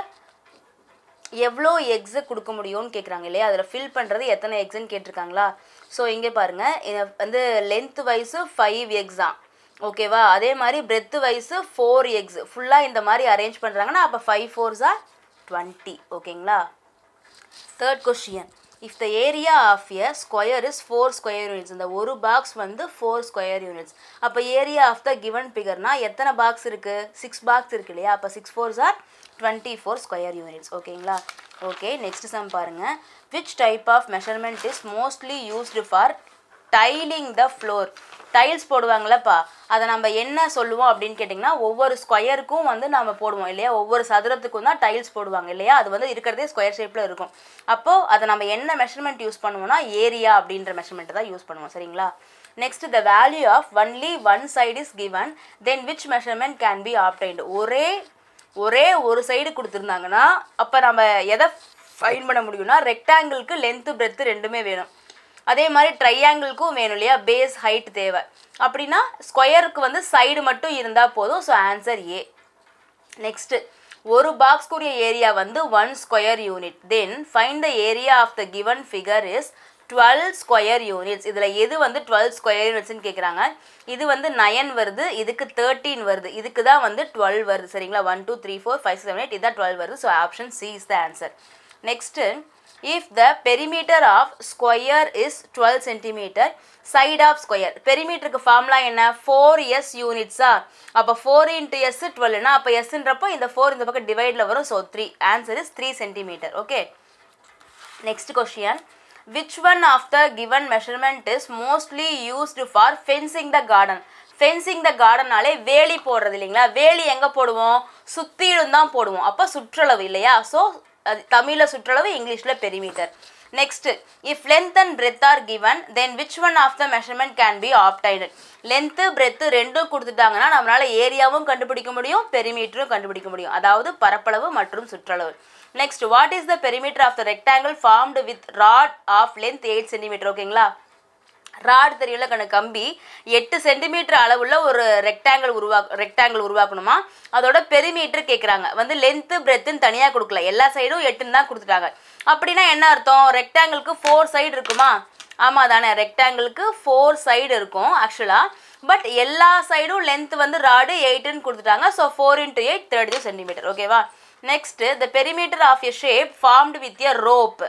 எவ்வளோ எக்ஸு கொடுக்க முடியும்னு கேட்குறாங்க இல்லையா அதில் ஃபில் பண்ணுறது எத்தனை எக்ஸ்ன்னு கேட்டிருக்காங்களா ஸோ இங்கே பாருங்கள் இது வந்து லென்த் வைஸு ஃபைவ் எக்ஸ் தான் ஓகேவா அதே மாதிரி பிரெத்து வைஸு ஃபோர் எக்ஸ் ஃபுல்லாக இந்த மாதிரி அரேஞ்ச் பண்ணுறாங்கன்னா அப்போ ஃபைவ் ஃபோர்ஸா டுவெண்ட்டி ஓகேங்களா third question if the area of a square is four square units இந்த ஒரு பாக்ஸ் வந்து ஃபோர் ஸ்கொயர் யூனிட்ஸ் அப்போ ஏரியா ஆஃப் த கிவன் பிகர்னா எத்தனை பாக்ஸ் இருக்குது சிக்ஸ் பாக்ஸ் இருக்கு இல்லையா அப்போ six fours are twenty four square units ஓகேங்களா ஓகே நெக்ஸ்ட் சம் பாருங்கள் which type of measurement is mostly used for tiling the floor tiles போடுவாங்களப்பா அதை நம்ம என்ன சொல்லுவோம் அப்படின்னு கேட்டிங்கன்னா ஒவ்வொரு ஸ்கொயருக்கும் வந்து நம்ம போடுவோம் இல்லையா ஒவ்வொரு சதுரத்துக்கும் தான் டைல்ஸ் போடுவாங்க இல்லையா அது வந்து இருக்கிறதே ஸ்கொயர் ஷேப்பில் இருக்கும் அப்போது அதை நம்ம என்ன மெஷர்மெண்ட் யூஸ் பண்ணுவோம்னா ஏரியா அப்படின்ற மெஷர்மெண்ட் தான் யூஸ் பண்ணுவோம் சரிங்களா next the value of only one side is given then which measurement can be obtained ஒரே ஒரே ஒரு சைடு கொடுத்துருந்தாங்கன்னா அப்போ நம்ம எதை ஃபைன் பண்ண முடியும்னா ரெக்டாங்கிளுக்கு லென்த்து பிரெத்து ரெண்டுமே வேணும் அதே மாதிரி ட்ரையாங்கிளுக்கும் வேணும் இல்லையா பேஸ் ஹைட் தேவை அப்படின்னா ஸ்கொயருக்கு வந்து சைடு மட்டும் இருந்தால் போதும் ஸோ ஆன்சர் ஏ நெக்ஸ்ட்டு ஒரு பாக்ஸ்க்குரிய ஏரியா வந்து one square unit then find the area of the given figure is twelve square units இதில் எது வந்து டுவெல் ஸ்கொயர் யூனிட்ஸ்னு கேட்குறாங்க இது வந்து நயன் வருது இதுக்கு தேர்ட்டீன் வருது இதுக்கு தான் வந்து டுவெல் வருது சரிங்களா one two three four five seven eight இதான் டுவெல் வருது so option C is the answer next if the perimeter of square is twelve centimetre side of square பெரிமீட்டருக்கு ஃபார்முலா என்ன ஃபோர் எஸ் யூனிட்ஸா அப்போ ஃபோர் இன்ட்டு எஸ் டுவெல்னா அப்போ எஸ்ன்றப்போ இந்த ஃபோர் இந்த பக்கம் டிவைடில் வரும் so three answer is three centimetre okay next question which one of the given measurement is mostly used for fencing the garden fencing the கார்டனாலே வேலி போடுறது இல்லைங்களா வேலி எங்கே போடுவோம் சுற்றிலும் தான் போடுவோம் அப்போ சுற்றளவு இல்லையா ஸோ அது தமிழில் சுற்றளவு இங்கிலீஷில் perimeter next if length and breadth are given then which one of the measurement can be obtained length breadth ரெண்டும் கொடுத்துட்டாங்கன்னா நம்மளால் ஏரியாவும் கண்டுபிடிக்க முடியும் பெரிமீட்டரும் கண்டுபிடிக்க முடியும் அதாவது பரப்பளவு மற்றும் சுற்றளவு next what is the perimeter of the rectangle formed with rod of length eight centimetre ஓகேங்களா ராட் தெரியல கண்ணு கம்பி எட்டு சென்டிமீட்டர் அளவுள்ள ஒரு ரெக்டாங்கிள் உருவா ரெக்டாங்கிள் உருவாக்கணுமா அதோட பெரிமீட்டர் கேட்குறாங்க வந்து லென்த்து பிரெத்துன்னு தனியாக கொடுக்கல எல்லா சைடும் எட்டுன்னு தான் கொடுத்துட்டாங்க அப்படின்னா என்ன அர்த்தம் ரெக்டாங்கிளுக்கு ஃபோர் சைடு இருக்குமா ஆமாம் தானே ரெக்டாங்கிளுக்கு ஃபோர் சைடு இருக்கும் ஆக்சுவலாக பட் எல்லா சைடும் லென்த் வந்து ராடு எயிட்டுன்னு கொடுத்துட்டாங்க so four into eight thirty centimetre ஓகேவா next the perimeter of a shape formed with a rope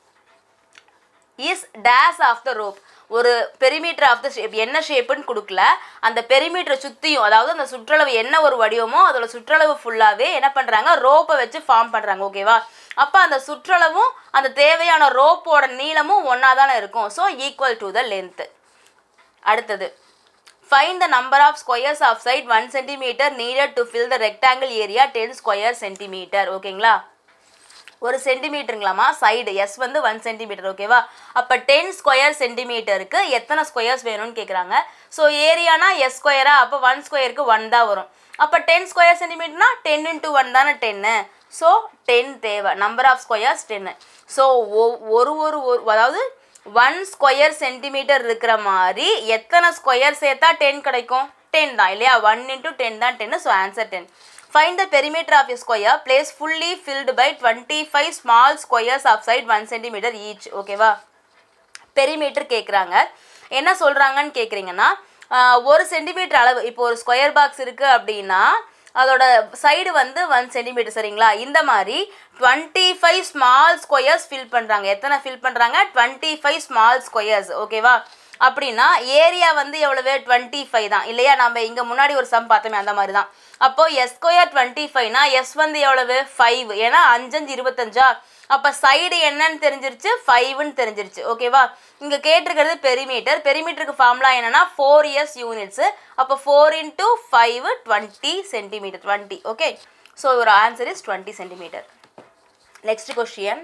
is days of the rope ஒரு பெரிமீட்டர் ஆஃப் த ஷேப் என்ன ஷேப்புன்னு கொடுக்கல அந்த பெரிமீட்டரை சுற்றியும் அதாவது அந்த சுற்றளவு என்ன ஒரு வடிவமோ அதோட சுற்றளவு ஃபுல்லாகவே என்ன பண்ணுறாங்க ரோப்பை வச்சு ஃபார்ம் பண்ணுறாங்க ஓகேவா அப்போ அந்த சுற்றளவும் அந்த தேவையான ரோப்போட நீளமும் ஒன்றா தானே இருக்கும் so equal to the length அடுத்தது find the number of squares of side one centimetre needed to fill the rectangle area ten square centimetre ஓகேங்களா ஒரு சென்டிமீட்டருங்களாமா சைடு எஸ் வந்து ஒன் சென்டிமீட்டர் ஓகேவா அப்போ டென் ஸ்கொயர் சென்டிமீட்டருக்கு எத்தனை ஸ்கொயர்ஸ் வேணும்னு கேட்குறாங்க ஸோ ஏரியானா எஸ் ஸ்கொயரா அப்போ ஒன் ஸ்கொயருக்கு ஒன் தான் வரும் அப்போ டென் ஸ்கொயர் சென்டிமீட்டர்னா டென் இன்ட்டு ஒன் தானே டென்னு ஸோ டென் தேவை நம்பர் ஆஃப் ஸ்கொயர்ஸ் டென்னு ஸோ ஒரு ஒரு ஒரு அதாவது ஒன் ஸ்கொயர் சென்டிமீட்டர் இருக்கிற மாதிரி எத்தனை ஸ்கொயர் சேர்த்தா டென் கிடைக்கும் டென் தான் இல்லையா ஒன் இன்ட்டு டென் தான் டென்னு so answer ten Find the perimeter of a square place fully filled by 25 small squares of side 1 cm each. ஓகேவா பெரிமீட்டர் கேட்குறாங்க என்ன சொல்கிறாங்கன்னு கேட்குறீங்கன்னா ஒரு சென்டிமீட்டர் அளவு இப்போ ஒரு ஸ்கொயர் பாக்ஸ் இருக்குது அப்படின்னா அதோட சைடு வந்து ஒன் சென்டிமீட்டர் சரிங்களா இந்த மாதிரி twenty five small squares fill பண்ணுறாங்க எத்தனை ஃபில் பண்ணுறாங்க டுவெண்ட்டி ஃபைவ் ஸ்மால் ஸ்கொயர்ஸ் ஓகேவா அப்படின்னா ஏரியா வந்து எவ்வளவு டுவெண்ட்டி ஃபைவ் தான் இல்லையா நம்ம இங்கே முன்னாடி ஒரு சம் பார்த்தோமே அந்த மாதிரி தான் அப்போது எஸ் ஸ்கொயர் டுவெண்ட்டி ஃபைவ்னா எஸ் வந்து எவ்வளவு ஃபைவ் ஏன்னா அஞ்சஞ்சு இருபத்தஞ்சா அப்போ சைடு என்னன்னு தெரிஞ்சிருச்சு ஃபைவ்னு தெரிஞ்சிருச்சு ஓகேவா இங்கே கேட்டிருக்கிறது பெரிமீட்டர் பெரிமீட்டருக்கு ஃபார்முலா என்னன்னா ஃபோர் இயர்ஸ் யூனிட்ஸு அப்போ four into five twenty centimetre twenty okay so ஒரு answer is twenty centimetre next question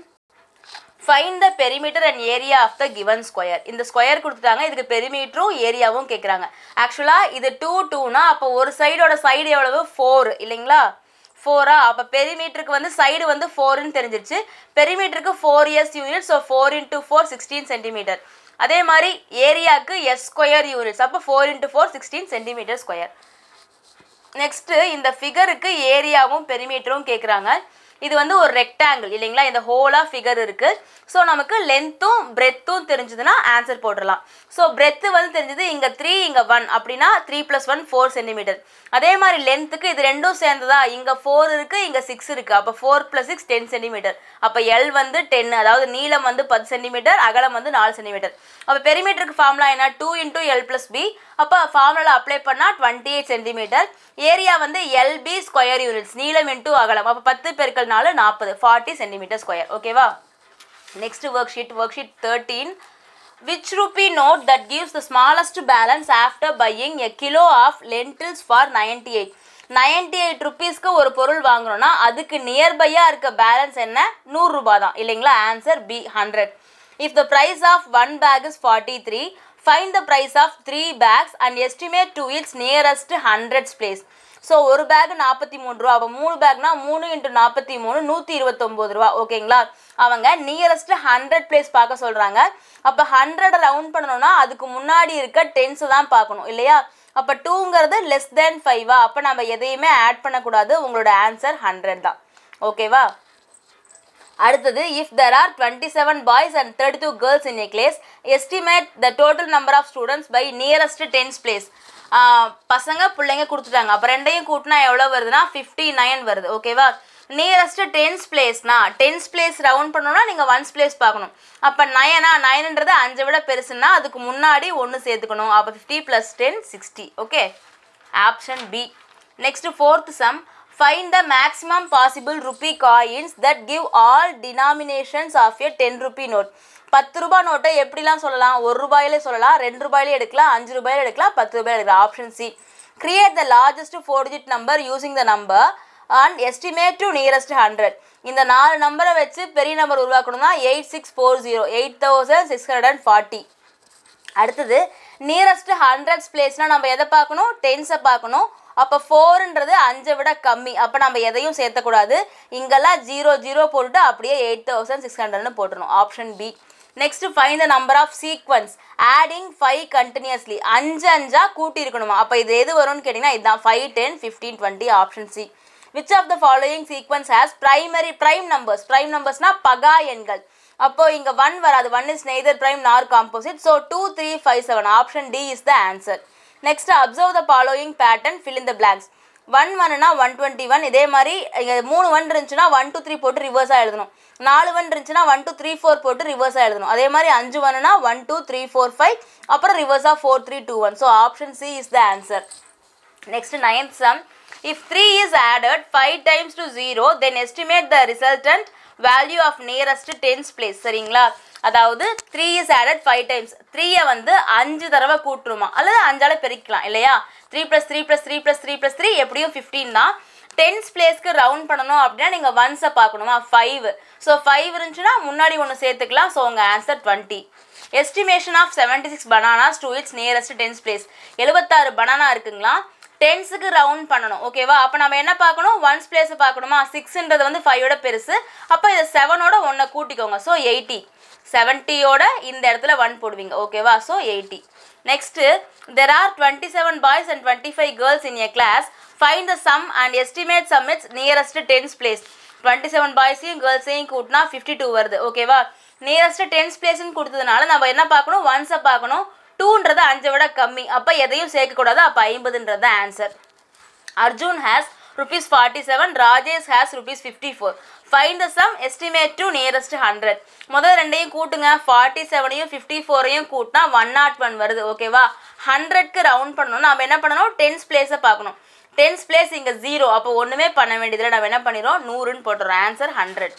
find the perimeter and area of the given square இந்த ஸ்கொயர் கொடுத்துட்டாங்க இதுக்கு பெரிமீட்டரும் ஏரியாவும் கேட்குறாங்க ஆக்சுவலாக இது டூ டூனா அப்போ ஒரு சைடோட சைடு எவ்வளவு ஃபோர் இல்லைங்களா ஃபோரா அப்போ பெரிமீட்டருக்கு வந்து சைடு வந்து ஃபோர்னு தெரிஞ்சிருச்சு பெரிமீட்டருக்கு four years unit so four into four sixteen centimetre அதே மாதிரி ஏரியாவுக்கு எஸ் ஸ்கொயர் யூனிட்ஸ் அப்போ four into four sixteen centimetre square next இந்த ஃபிகருக்கு ஏரியாவும் பெரிமீட்டரும் கேட்குறாங்க இது வந்து ஒரு ரெக்டாங்கிள் இல்லைங்களா இந்த ஹோலாக ஃபிகர் இருக்குது ஸோ நமக்கு லென்த்தும் பிரெத்தும் தெரிஞ்சதுன்னா ஆன்சர் போட்டுடலாம் ஸோ பிரெத்து வந்து தெரிஞ்சது இங்கே த்ரீ இங்கே ஒன் அப்படின்னா three plus one four centimetre அதே மாதிரி லென்த்துக்கு இது ரெண்டும் சேர்ந்ததா இங்கே ஃபோர் இருக்குது இங்கே சிக்ஸ் இருக்குது அப்போ four plus six ten centimetre அப்போ எல் வந்து டென் அதாவது நீளம் வந்து பத்து சென்டிமீட்டர் அகலம் வந்து நாலு சென்டிமீட்டர் அப்போ பெரிமீட்டருக்கு ஃபார்முலா என்ன two into L plus B அப்போ ஃபார்முலா அப்ளை பண்ணால் டுவெண்ட்டி எயிட் சென்டிமீட்டர் ஏரியா வந்து எல்பி ஸ்கொயர் யூனிட்ஸ் நீளம் இன்டூ அகலம் அப்போ பத்து பெருக்கல் நாலு நாற்பது ஃபார்ட்டி சென்டிமீட்டர் ஸ்கொயர் ஓகேவா next worksheet worksheet thirteen which rupee note that gives the smallest balance after buying a kilo of lentils for 98 ninety eight ருபீஸ்க்கு ஒரு பொருள் வாங்குறோம்னா அதுக்கு நியர்பையாக இருக்க பேலன்ஸ் என்ன நூறுரூபா தான் இல்லைங்களா answer B hundred if the price of one pack is forty three find the price of three packs and estimate to its nearest hundreds place so ஒரு பேக் நாற்பத்தி மூணு ரூபா அப்போ மூணு பேக்னா மூணு இன்ட்டு நாற்பத்தி மூணு நூற்றி இருபத்தொம்போது ரூபா ஓகேங்களா அவங்க நியரஸ்ட் ஹண்ட்ரட் பிளேஸ் பார்க்க சொல்கிறாங்க அப்போ ஹண்ட்ரட் ரவுண்ட் பண்ணணும்னா அதுக்கு முன்னாடி இருக்க டென்ஸை தான் பார்க்கணும் இல்லையா அப்போ டூங்கிறது லெஸ் தேன் ஃபைவா அப்போ நம்ம எதையுமே ஆட் பண்ணக்கூடாது உங்களோட ஆன்சர் ஹண்ட்ரட் தான் ஓகேவா அடுத்தது if there are twenty seven boys and thirty two girls in a class estimate the total number of students by nearest tens place பசங்க பிள்ளைங்க கொடுத்துட்டாங்க அப்போ ரெண்டையும் கூட்டினா எவ்வளோ வருதுன்னா ஃபிஃப்டி நைன் வருது ஓகேவா நியரஸ்ட் டென்ஸ் பிளேஸ்னா டென்ஸ் பிளேஸ் ரவுண்ட் பண்ணணும்னா நீங்கள் ஒன்ஸ் பிளேஸ் பார்க்கணும் அப்போ நயனா நயன்ன்றது அஞ்சை விட பெருசுன்னா அதுக்கு முன்னாடி ஒன்று சேர்த்துக்கணும் அப்போ fifty plus ten sixty okay option B next fourth sum find the maximum possible rupee coins that give all denominations of a ten rupee note பத்து ரூபாய் நோட்டை எப்படிலாம் சொல்லலாம் ஒரு ரூபாயிலே சொல்லலாம் ரெண்டு ரூபாயிலே எடுக்கலாம் அஞ்சு ரூபாயில எடுக்கலாம் பத்து ரூபாயில எடுக்கலாம் option C create the largest four digit number using the number and estimate to nearest hundred இந்த நாலு நம்பரை வச்சு பெரிய நம்பர் உருவாக்கணும்னா eight six four zero eight thousand six hundred and forty அடுத்தது நியரஸ்ட் ஹண்ட்ரட்ஸ் பிளேஸ்னால் நம்ம எதை பார்க்கணும் டென்ஸை பார்க்கணும் அப்போ ஃபோருன்றது அஞ்சை விட கம்மி அப்போ நம்ம எதையும் சேர்த்தக்கூடாது இங்கெல்லாம் ஜீரோ ஜீரோ போட்டுட்டு அப்படியே எயிட் தௌசண்ட் சிக்ஸ் ஹண்ட்ரட்னு போட்டுருணும் option B next find the number of sequence adding five continuously அஞ்சு அஞ்சா கூட்டி இருக்கணுமா அப்போ இது எது வரும்னு கேட்டிங்கன்னா இதுதான் five ten fifteen twenty option C which of the following sequence has primary prime numbers prime நம்பர்ஸ்னால் பகா எண்கள் அப்போ இங்க ஒன் வராது one is neither prime nor composite so two three five seven option D is the answer next observe the following pattern fill in the blanks one ஒன்னுனா ஒன் டுவெண்ட்டி ஒன் இதே மாதிரி இங்க மூணு ஒன் இருந்துச்சுன்னா ஒன் டூ த்ரீ போட்டு ரிவர்ஸாக எழுதணும் நாலு ஒன் இருந்துச்சுன்னா ஒன் டூ த்ரீ ஃபோர் போட்டு ரிவர்ஸாக எழுதணும் அதே மாதிரி அஞ்சு ஒன்னுனா one two three four five அப்புறம் ரிவர்ஸாக four three two one so option C is the answer Next ninth sum. If 3 is added 5 times to 0, then estimate the resultant value of nearest tens place. சரிங்களா அதாவது three is added five times த்ரீயை வந்து அஞ்சு தடவை கூட்டுருமா அல்லது அஞ்சால பெருக்கலாம் இல்லையா three plus three plus three plus three plus three எப்படியும் ஃபிஃப்டீன் தான் டென்ஸ் பிளேஸ்க்கு ரவுண்ட் பண்ணணும் அப்படின்னா நீங்கள் ஒன்ஸை பார்க்கணுமா ஃபைவ் ஸோ ஃபைவ் இருந்துச்சுன்னா முன்னாடி ஒன்று சேர்த்துக்கலாம் ஸோ உங்கள் answer twenty estimation of seventy six bananas to its nearest tens place எழுபத்தாறு பனானா இருக்குங்களா டென்ஸுக்கு ரவுண்ட் பண்ணணும் ஓகேவா அப்போ நம்ம என்ன பார்க்கணும் ஒன்ஸ் பிளேஸை பார்க்கணுமா சிக்ஸ்ன்றது வந்து ஃபைவோட பெருசு அப்போ இதை செவனோட ஒன்றை கூட்டிக்கோங்க ஸோ எயிட்டி செவன்ட்டியோட இந்த இடத்துல ஒன் போடுவீங்க ஓகேவா so eighty next there are twenty seven boys and twenty five girls in a class find the sum and estimate sum its nearest tens place twenty seven பாய்ஸையும் கேர்ள்ஸையும் கூட்டினா ஃபிஃப்டி டூ வருது ஓகேவா நியரஸ்ட் டென்ஸ் பிளேஸ்னு கொடுத்ததுனால நம்ம என்ன பார்க்கணும் ஒன்ஸை பார்க்கணும் டூன்றது அஞ்சை விட கம்மி அப்போ எதையும் சேர்க்கக்கூடாது அப்போ ஐம்பதுன்றது answer Arjun has rupees forty seven Rajesh has rupees fifty four find the sum estimate to nearest hundred முதல் ரெண்டையும் கூட்டுங்க ஃபார்ட்டி செவனையும் ஃபிஃப்டி ஃபோரையும் கூட்டினா ஒன் நாட் ஒன் வருது ஓகேவா ஹண்ட்ரட்க்கு ரவுண்ட் பண்ணணும் நம்ம என்ன பண்ணணும் டென்ஸ் பிளேஸை பார்க்கணும் டென்ஸ் பிளேஸ் இங்கே ஜீரோ அப்போ ஒன்றுமே பண்ண வேண்டியதில்லை நம்ம என்ன பண்ணிடுறோம் நூறுன்னு போட்டுறோம் answer hundred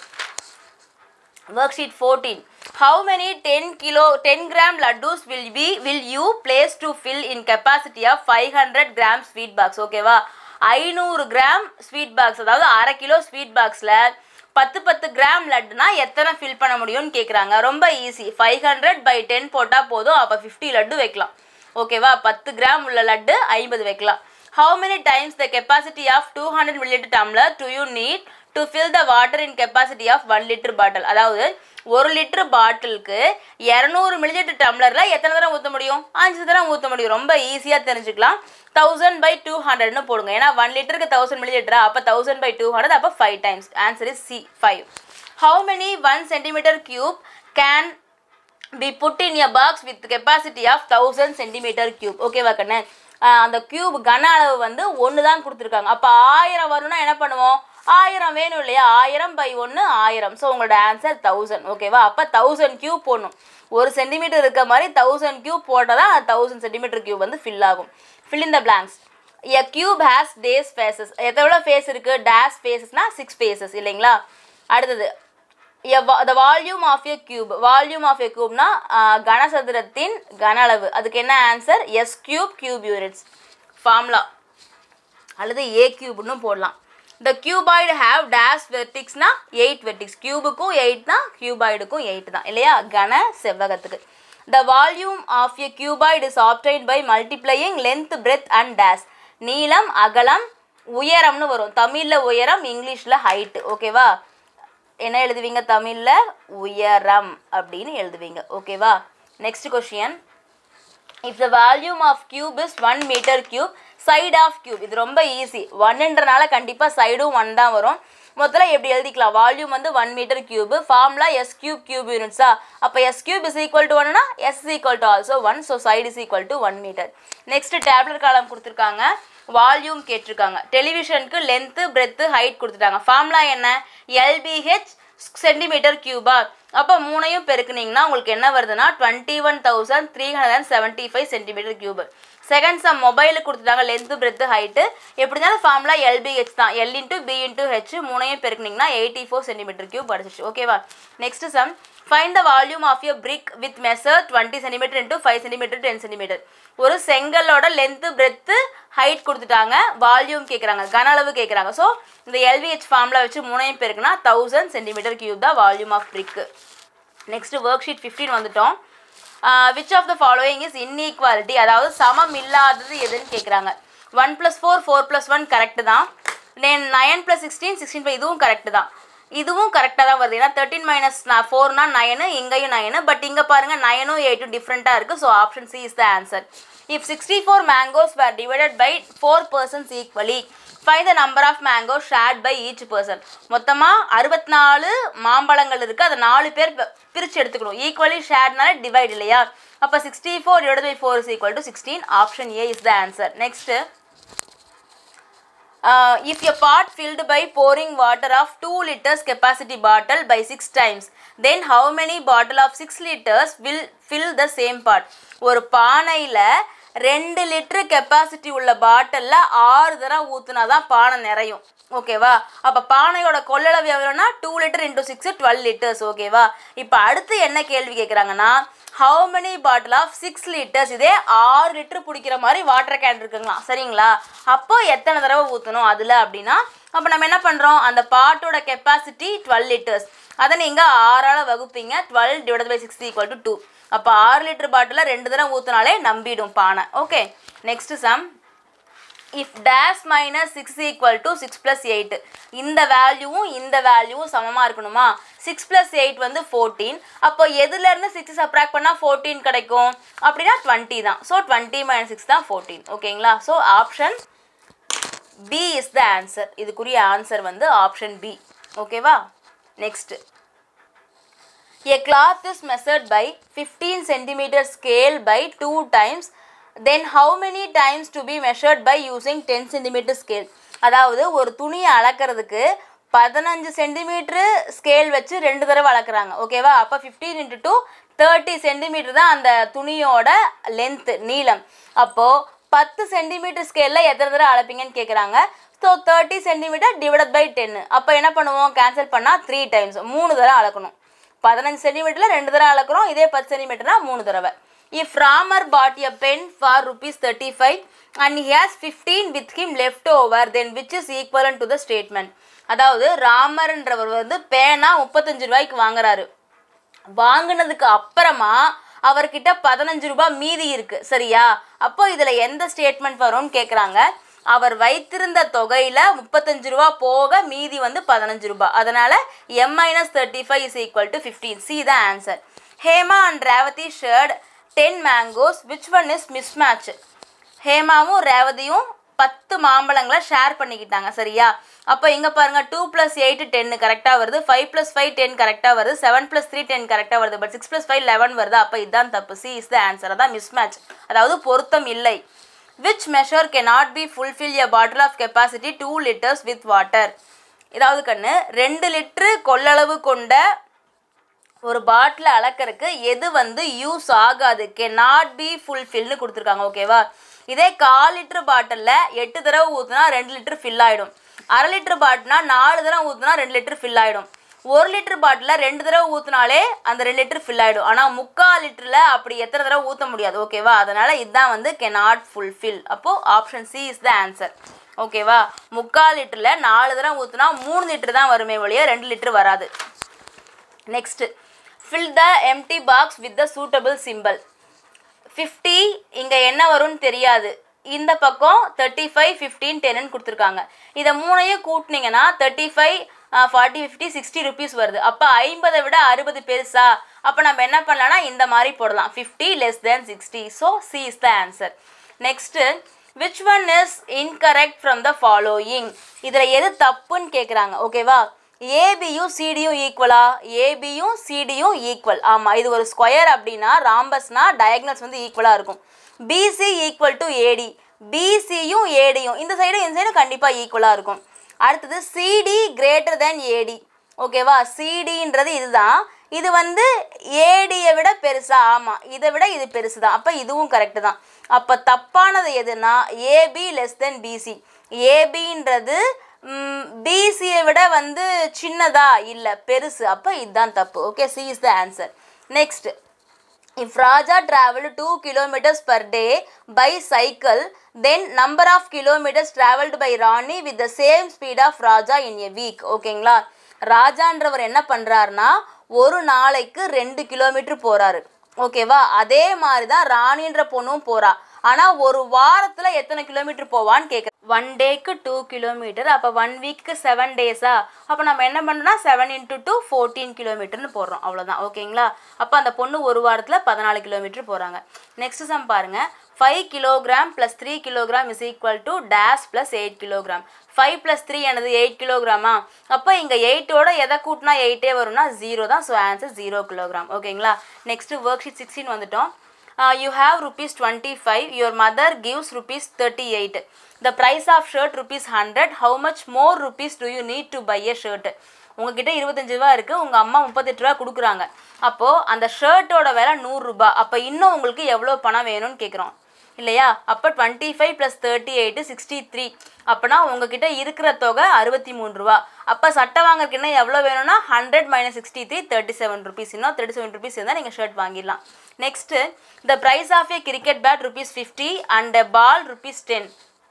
worksheet 14 how many 10 kilo 10 gram laddus will be will you place to fill in capacity of 500 gram sweet box ஓகேவா ஐநூறு கிராம் ஸ்வீட் பாக்ஸ் அதாவது அரை கிலோ ஸ்வீட் பாக்ஸில் பத்து பத்து கிராம் லட்டுனா எத்தனை ஃபில் பண்ண முடியும்னு கேட்குறாங்க ரொம்ப easy five hundred by ten போட்டால் போதும் அப்போ ஃபிஃப்டி லட்டு வைக்கலாம் ஓகேவா பத்து கிராம் உள்ள லட்டு ஐம்பது வைக்கலாம் how many times the capacity of two hundred millilitre tumbler to you need to fill the water in capacity of one litre bottle அதாவது ஒரு லிட்டர் பாட்டிலுக்கு இரநூறு மில்லிலிட்டர் டம்ளரில் எத்தனை தடவை ஊற்ற முடியும் அஞ்சு தடவை ஊற்ற முடியும் ரொம்ப ஈஸியாக தெரிஞ்சுக்கலாம் தௌசண்ட் பை டூ ஹண்ட்ரட்னு போடுங்க ஏன்னா ஒன் லிட்டருக்கு தௌசண்ட் மில்லிலிட்டரா அப்போ தௌசண்ட் பை டூ ஹண்ட்ரட் அப்போ five times answer is C five how many one centimetre cube can be put in a box with capacity of thousand centimetre cube ஓகேவா கண்ணு ஆஹ் அந்த கியூப் கன அளவு வந்து ஒன்று தான் கொடுத்துருக்காங்க அப்போ ஆயிரம் வரும்னா என்ன பண்ணுவோம் ஆயிரம் வேணும் இல்லையா ஆயிரம் பை ஒன்று ஆயிரம் ஸோ உங்களோட ஆன்சர் தௌசண்ட் ஓகேவா அப்போ தௌசண்ட் கியூப் போடணும் ஒரு சென்டிமீட்டர் இருக்க மாதிரி தௌசண்ட் கியூப் போட்டால் தான் தௌசண்ட் சென்டிமீட்டர் கியூப் வந்து ஃபில் ஆகும் fill in the blanks a cube has dash faces எவ்வளோ ஃபேஸ் இருக்குது டேஸ் ஃபேஸஸ்னா சிக்ஸ் ஃபேஸஸ் இல்லைங்களா அடுத்தது the volume of a cube volume of a கியூப்னா கனசதுரத்தின் கன அளவு அதுக்கு என்ன answer S cube cube units formula அல்லது ஏ கியூப்னு போடலாம் த கியூபாய்டு ஹேவ் டேஷ் வெர்டிக்ஸ்னா எயிட் வெர்டிக்ஸ் கியூபுக்கும் எயிட்னா கியூபாய்டுக்கும் எயிட் தான் இல்லையா கன செவ்வகத்துக்கு the volume of a cuboid is obtained by multiplying length breadth and dash நீளம் அகலம் உயரம்னு வரும் தமிழில் உயரம் இங்கிலீஷில் ஹைட்டு ஓகேவா என்ன எழுதுவீங்க தமிழில் உயரம் அப்படின்னு எழுதுவீங்க ஓகேவா next question if the volume of cube is one metre cube side of cube இது ரொம்ப ஈஸி ஒன்னுன்றனால கண்டிப்பாக சைடும் ஒன் தான் வரும் முதல்ல எப்படி எழுதிக்கலாம் வால்யூம் வந்து one metre cube formula S cube cube யூனிட்ஸா அப்போ S cube is equal to ஒன்னா S is equal to also one so side is equal to one metre next tablet காலம் கொடுத்துருக்காங்க வால்யூம் கேட்டிருக்காங்க டெலிவிஷனுக்கு லென்த்து பிரெத்து ஹைட் கொடுத்துட்டாங்க ஃபார்முலா என்ன எல்பிஹெச் சென்டிமீட்டர் கியூபா அப்போ மூணையும் பெருக்குனீங்கன்னா உங்களுக்கு என்ன வருதுன்னா twenty one thousand three hundred and seventy five centimetre cube second sum மொபைலுக்கு கொடுத்துட்டாங்க லென்த்து பிரெத்து ஹைட்டு எப்படி இருந்தாலும் ஃபார்முலா எல்பிஹெச் தான் L into B into H மூணையும் பெருக்குனீங்கன்னா எயிட்டி ஃபோர் சென்டிமீட்டர் கியூப் படிச்சிச்சு ஓகேவா next sum find the volume of your brick with measure twenty centimetre into five centimetre ten centimetre ஒரு செங்கலோட லென்த்து பிரெத்து ஹைட் கொடுத்துட்டாங்க வால்யூம் கேட்குறாங்க கன அளவு கேட்குறாங்க ஸோ இந்த எல்விஹெச் ஃபார்முலா வச்சு மூணையும் பேருக்குன்னா தௌசண்ட் சென்டிமீட்டர் கியூப் தான் volume of brick next worksheet fifteen வந்துட்டோம் which of the following is inequality அதாவது சமம் இல்லாதது எதுன்னு கேட்குறாங்க one plus four four plus one correct தான் then nine plus sixteen sixteen five இதுவும் கரெக்டு தான் இதுவும் கரெக்டாக தான் வருது ஏன்னா தேர்ட்டின் மைனஸ் நான் ஃபோர்னா நயனு இங்கேயும் நயனு பட் இங்கே பாருங்கள் நயனும் எயிட்டும் டிஃப்ரெண்ட்டாக இருக்குது so option C is the answer if sixty four mangoes were divided by four persons equally find the number of mango shared by each person மொத்தமாக அறுபத்தி நாலு மாம்பழங்கள் இருக்குது அதை நாலு பேர் பிரித்து எடுத்துக்கணும் ஈக்குவலி ஷேர்னால டிவைட் இல்லையா அப்போ sixty four divide by four is equal to sixteen option A is the answer next uh, if a pot filled by pouring water of 2 liters capacity bottle by 6 times then how many bottle of 6 liters will fill the same pot ஒரு பானையில் ரெண்டு லிட்டரு கெப்பாசிட்டி உள்ள பாட்டிலில் ஆறு தரம் ஊற்றுனா தான் பானை நிறையும் ஓகேவா அப்போ பானையோட கொள்ளளவு எவ்வளோனா two litre into six twelve litres ஓகேவா இப்போ அடுத்து என்ன கேள்வி கேட்குறாங்கன்னா how many bottle of six litres இதே ஆறு லிட்டர் பிடிக்கிற மாதிரி வாட்டர் கேன் இருக்குங்களா சரிங்களா அப்போ எத்தனை தடவை ஊற்றணும் அதில் அப்படின்னா அப்போ நம்ம என்ன பண்ணுறோம் அந்த பாட்டோட கெப்பாசிட்டி டுவெல் லிட்டர்ஸ் அதை நீங்கள் ஆறால் வகுப்பீங்க twelve divide by six equal to two அப்போ ஆறு லிட்டர் பாட்டில் ரெண்டு தடவை ஊற்றினாலே நம்பிடும் பானை okay next sum if dash minus six equal to six plus eight இந்த வேல்யூவும் இந்த வேல்யூவும் சமமாக இருக்கணுமா சிக்ஸ் ப்ளஸ் எயிட் வந்து ஃபோர்டீன் அப்போ எதுலேருந்து சிக்ஸ் சப்ராக்ட் பண்ணால் ஃபோர்டீன் கிடைக்கும் அப்படின்னா டுவெண்ட்டி தான் ஸோ டுவெண்ட்டி மைனஸ் சிக்ஸ் தான் ஃபோர்டீன் ஓகேங்களா so option B is the answer இதுக்குரிய ஆன்சர் வந்து ஆப்ஷன் பி ஓகேவா next A cloth is measured by 15 centimeter scale by 2 times. Then how many times to be measured by using 10 centimeter scale? அதாவது ஒரு துணியை அளக்கிறதுக்கு பதினஞ்சு சென்டிமீட்ரு ஸ்கேல் வச்சு ரெண்டு தடவை அளக்குறாங்க ஓகேவா அப்போ fifteen into two thirty centimetre தான் அந்த துணியோட லென்த்து நீளம் அப்போது பத்து சென்டிமீட்டர் ஸ்கேலில் எத்தனை தடவை அளப்பீங்கன்னு கேட்குறாங்க so thirty centimetre divide by டென்னு அப்போ என்ன பண்ணுவோம் கேன்சல் பண்ணால் த்ரீ டைம்ஸ் மூணு தடவை அளக்கணும் பதினஞ்சு சென்டிமீட்டரில் ரெண்டு தடவை அளக்குறோம் இதே பத்து சென்டிமீட்டர்னா மூணு தடவை if Ramar bought a pen for rupees thirty five and he has fifteen with him left over then which is equivalent to the statement அதாவது ராமர்ன்றவர் வந்து பேனா முப்பத்தஞ்சு ரூபாய்க்கு வாங்குறாரு வாங்கினதுக்கு அப்புறமா அவர்கிட்ட பதினஞ்சு ரூபாய் மீதி இருக்கு சரியா அப்போ இதில் எந்த ஸ்டேட்மெண்ட் வரும்னு கேட்குறாங்க அவர் வைத்திருந்த தொகையில் முப்பத்தஞ்சு ரூபா போக மீதி வந்து பதினஞ்சு ரூபாய் அதனால் M minus thirty five is equal to fifteen C the answer Hema and Revathi shared ten mangoes which one is mismatch ஹேமாவும் ரேவதியும் பத்து மாம்பழங்களை ஷேர் பண்ணிக்கிட்டாங்க சரியா அப்போ இங்கே பாருங்கள் டூ ப்ளஸ் எயிட் டென்னு கரெக்டாக வருது ஃபைவ் ப்ளஸ் ஃபைவ் டென் கரெக்டாக வருது செவன் ப்ளஸ் த்ரீ டென் கரெக்டாக வருது but six plus five eleven வருது அப்போ இதுதான் தப்பு சி இஸ் த ஆன்சர் அதான் மிஸ் மேட்ச் அதாவது பொருத்தம் இல்லை which measure cannot be fulfill a bottle of capacity two litres with water இதாவது கண்ணு ரெண்டு லிட்ரு கொள்ளளவு கொண்ட ஒரு பாட்டில் அளக்கறதுக்கு எது வந்து யூஸ் ஆகாது கே நாட் பி ஃபுல்ஃபில்னு கொடுத்துருக்காங்க ஓகேவா இதே கால் லிட்டர் பாட்டிலில் எட்டு தடவை ஊற்றுனா ரெண்டு லிட்டர் ஃபில் ஆகிடும் அரை லிட்டர் பாட்டில்னா நாலு தடவை ஊற்றுனா ரெண்டு லிட்டர் ஃபில் ஆகிடும் ஒரு லிட்டர் பாட்டிலில் ரெண்டு தடவை ஊற்றினாலே அந்த ரெண்டு லிட்டர் ஃபில் ஆகிடும் ஆனால் முக்கால் லிட்டரில் அப்படி எத்தனை தடவை ஊற்ற முடியாது ஓகேவா அதனால் இதுதான் வந்து கே நாட் ஃபுல்ஃபில் அப்போது option C is the answer ஓகேவா முக்கால் லிட்டரில் நாலு தடவை ஊற்றினா மூணு லிட்டர் தான் வருமே ஒழிய ரெண்டு லிட்டர் வராது next fill the empty box with the suitable simple fifty இங்கே என்ன வரும்னு தெரியாது இந்த பக்கம் தேர்ட்டி ஃபைவ் ஃபிஃப்டீன் டென்னு கொடுத்துருக்காங்க இதை மூணையும் கூட்டினீங்கன்னா thirty five forty fifty sixty rupees வருது அப்போ ஐம்பதை விட அறுபது பெருசா அப்போ நம்ம என்ன பண்ணலாம்னா இந்த மாதிரி போடலாம் fifty less than sixty so C is the answer next which one is incorrect from the following இதில் எது தப்புன்னு கேட்குறாங்க ஓகேவா ஏபியும் சிடியும் ஈக்குவலா ஏபியும் சிடியும் ஈக்குவல் ஆமாம் இது ஒரு ஸ்கொயர் அப்படின்னா ராம்பஸ்னா டயக்னல்ஸ் வந்து ஈக்குவலாக இருக்கும் பிசி ஈக்குவல் டு ஏடி பிசியும் ஏடியும் இந்த சைடும் இந்த சைடும் கண்டிப்பாக ஈக்குவலாக இருக்கும் அடுத்தது சிடி கிரேட்டர் தேன் ஏடி ஓகேவா சிடின்றது இதுதான் இது வந்து ஏடியை விட பெருசா ஆமாம் இதை விட இது பெருசு தான் அப்போ இதுவும் கரெக்டு தான் அப்போ தப்பானது எதுனா ஏபி லெஸ் தென் பிசி ஏபின்றது பிசியை விட வந்து சின்னதா இல்லை பெருசு அப்போ இதுதான் தப்பு okay C is the answer next If Raja traveled 2 kilometers per day by cycle, then number of kilometers traveled by Rani with the same speed of Raja in a week. ஓகேங்களா ராஜான்றவர் என்ன பண்ணுறாருனா ஒரு நாளைக்கு ரெண்டு கிலோமீட்டர் போகிறாரு ஓகேவா அதே மாதிரி தான் ராணின்ற பொண்ணும் போகிறா ஆனால் ஒரு வாரத்தில் எத்தனை கிலோமீட்டர் போவான்னு கேட்குறேன் ஒன் டேக்கு டூ கிலோமீட்டர் அப்போ ஒன் வீக்கு செவன் டேஸா அப்போ நம்ம என்ன பண்ணோம்னா செவன் இன்ட்டு டூ ஃபோர்டீன் கிலோமீட்டர்னு போடுறோம் அவ்வளோதான் ஓகேங்களா அப்போ அந்த பொண்ணு ஒரு வாரத்தில் பதினாலு கிலோமீட்டர் போகிறாங்க நெக்ஸ்ட் சம் பாருங்கள் five kilogram plus three kilogram is equal to dash plus eight kilogram five plus three எனது எயிட் கிலோகிராமா அப்போ இங்கே எயிட்டோட எதை கூட்டினா எயிட்டே வரும்னா ஜீரோ தான் ஸோ ஆன்சர் ஜீரோ கிலோகிராம் ஓகேங்களா நெக்ஸ்ட்டு ஒர்க் ஷீட் சிக்ஸ்டீன் வந்துட்டோம் you have rupees twenty five your mother gives rupees thirty eight the price of shirt rupees hundred how much more rupees do you need to by a shirt உங்ககிட்ட இருபத்தஞ்சு ரூபா இருக்குது உங்கள் அம்மா முப்பத்தெட்டு ரூபா கொடுக்குறாங்க அப்போது அந்த ஷர்ட்டோட விலை நூறுரூபா அப்போ இன்னும் உங்களுக்கு எவ்வளோ பணம் வேணும்னு கேட்குறோம் இல்லையா அப்போ twenty five plus thirty eight sixty three அப்போனா உங்ககிட்ட இருக்கிற தொகை அறுபத்தி மூணு ரூபா அப்போ சட்டை வாங்குறதுக்கு இன்னும் எவ்வளோ வேணும்னா hundred minus sixty three thirty seven rupees இன்னும் தேர்ட்டி செவன் ருபீஸ் இருந்தால் நீங்கள் ஷர்ட் வாங்கிடலாம் next the price of a cricket bat rupees fifty and a ball rupees ten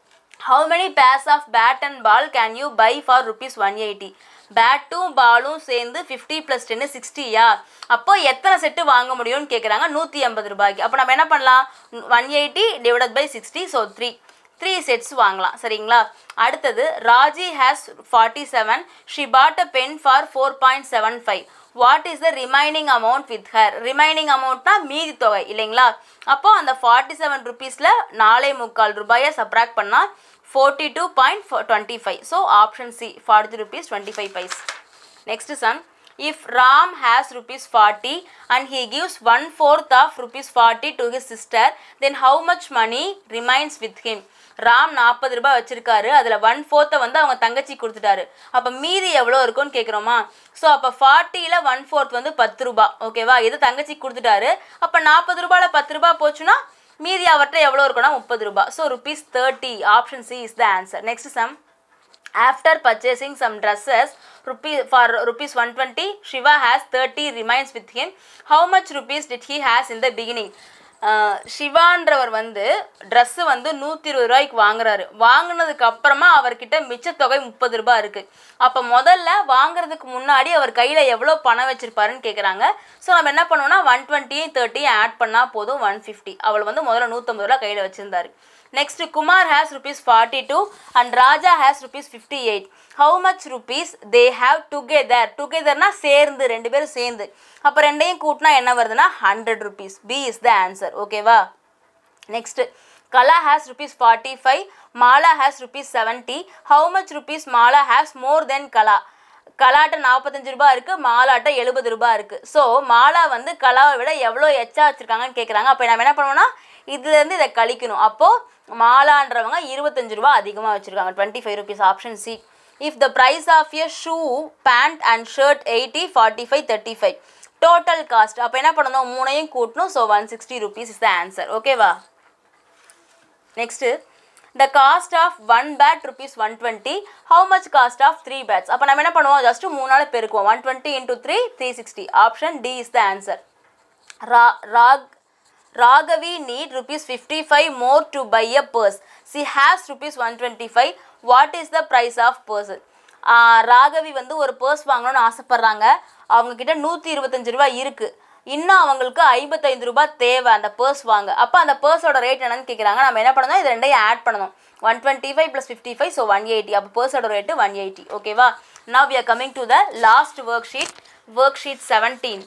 how many pairs of bat and ball can you buy for rupees one eighty பேட்டும் பாலும் சேர்ந்து ஃபிஃப்டி ப்ளஸ் டென்னு சிக்ஸ்டியா அப்போ எத்தனை செட்டு வாங்க முடியும்னு கேட்குறாங்க நூற்றி ஐம்பது ரூபாய்க்கு அப்போ நம்ம என்ன பண்ணலாம் one eighty divided by sixty so three three sets வாங்கலாம் சரிங்களா அடுத்தது Raji has forty seven she bought a pen for four point seven five what is the remaining amount with her remaining அமௌண்ட்னா மீதி தொகை இல்லைங்களா அப்போ அந்த ஃபார்ட்டி செவன் ருபீஸில் நாலே முக்கால் ரூபாயை சப்ராக்ட் பண்ணால் forty two point twenty five so option C forty rupees twenty five paise next sum if Ram has rupees forty and he gives one fourth of rupees forty to his sister then how much money remains with him Ram நாற்பது ரூபாய் வச்சிருக்காரு அதில் ஒன் ஃபோர்த்தை வந்து அவங்க தங்கச்சி கொடுத்துட்டாரு அப்போ மீதி எவ்வளோ இருக்கும்னு கேட்குறோமா ஸோ அப்போ ஃபார்ட்டியில் ஒன் ஃபோர்த் வந்து பத்து ரூபா ஓகேவா இது தங்கச்சி கொடுத்துட்டாரு அப்போ நாற்பது ரூபாயில் பத்து ரூபாய் போச்சுன்னா மீதி அவர்கிட்ட எவ்வளோ இருக்குன்னா முப்பது ரூபாய் so rupees thirty option C is the answer next sum After purchasing some dresses rupee, for rupees 120, Shiva has 30 remains with him. How much rupees did he has in the beginning? Ah சிவான்றவர் வந்து ட்ரெஸ்ஸு வந்து நூற்றி இருபது ரூபாய்க்கு வாங்குறாரு வாங்கினதுக்கு அப்புறமா அவர்கிட்ட மிச்ச தொகை முப்பது ரூபாய் இருக்குது அப்போ முதல்ல வாங்குறதுக்கு முன்னாடி அவர் கையில் எவ்வளோ பணம் வச்சிருப்பாருன்னு கேட்குறாங்க ஸோ நம்ம என்ன பண்ணுவோம்னா ஒன் டுவெண்ட்டியும் தேர்ட்டியும் ஆட் பண்ணால் போதும் ஒன் ஃபிஃப்டி அவள் வந்து முதல்ல நூற்றம்பது ரூபா கையில் வச்சிருந்தாரு next Kumar has rupees forty two and Raja has rupees fifty eight how much rupees they have together டுகெதர்னா சேர்ந்து ரெண்டு பேரும் சேர்ந்து அப்போ ரெண்டையும் கூட்டினா என்ன வருதுன்னா hundred rupees B is the answer ஓகேவா next Kala has rupees forty five Mala has rupees seventy how much rupees Mala has more than Kala கலாட்ட நாற்பத்தஞ்சு ரூபாய் இருக்குது மாலாட்ட எழுபது ரூபாய் இருக்குது ஸோ மாலா வந்து கலாவை விட எவ்வளோ எச்சா வச்சுருக்காங்கன்னு கேட்குறாங்க அப்போ நம்ம என்ன பண்ணுவோம்னா இதுலேருந்து இதை கழிக்கணும் அப்போது மாலான்றவங்க இருபத்தஞ்சு ரூபா அதிகமாக வச்சுருக்காங்க twenty five rupees option C if the price of a shoe pant and shirt eighty forty five thirty five total cost அப்போ என்ன பண்ணணும் மூணையும் கூட்டணும் so one sixty rupees is the answer ஓகேவா next the cost of one bat rupees one twenty how much cost of three bats அப்போ நம்ம என்ன பண்ணுவோம் ஜஸ்ட் மூணால் பெருக்குவோம் one twenty into three three sixty option D is the answer ரா ராக் Raghavi need rupees fifty five more to buy a purse she has rupees one twenty five what is the price of person Raghavi வந்து ஒரு பர்ஸ் வாங்கணும்னு ஆசைப்பட்றாங்க அவங்கக்கிட்ட நூற்றி இருபத்தஞ்சு ரூபாய் இருக்குது இன்னும் அவங்களுக்கு ஐம்பத்தைந்து ரூபாய் தேவை அந்த பர்ஸ் வாங்க அப்போ அந்த பர்ஸோட ரேட் என்னன்னு கேட்குறாங்க நம்ம என்ன பண்ணணும் இது ரெண்டையும் ஆட் பண்ணணும் one twenty five plus fifty five so one eighty அப்போ பர்ஸோட ரேட்டு ஒன் எயிட்டி ஓகேவா now we are coming to the last worksheet worksheet seventeen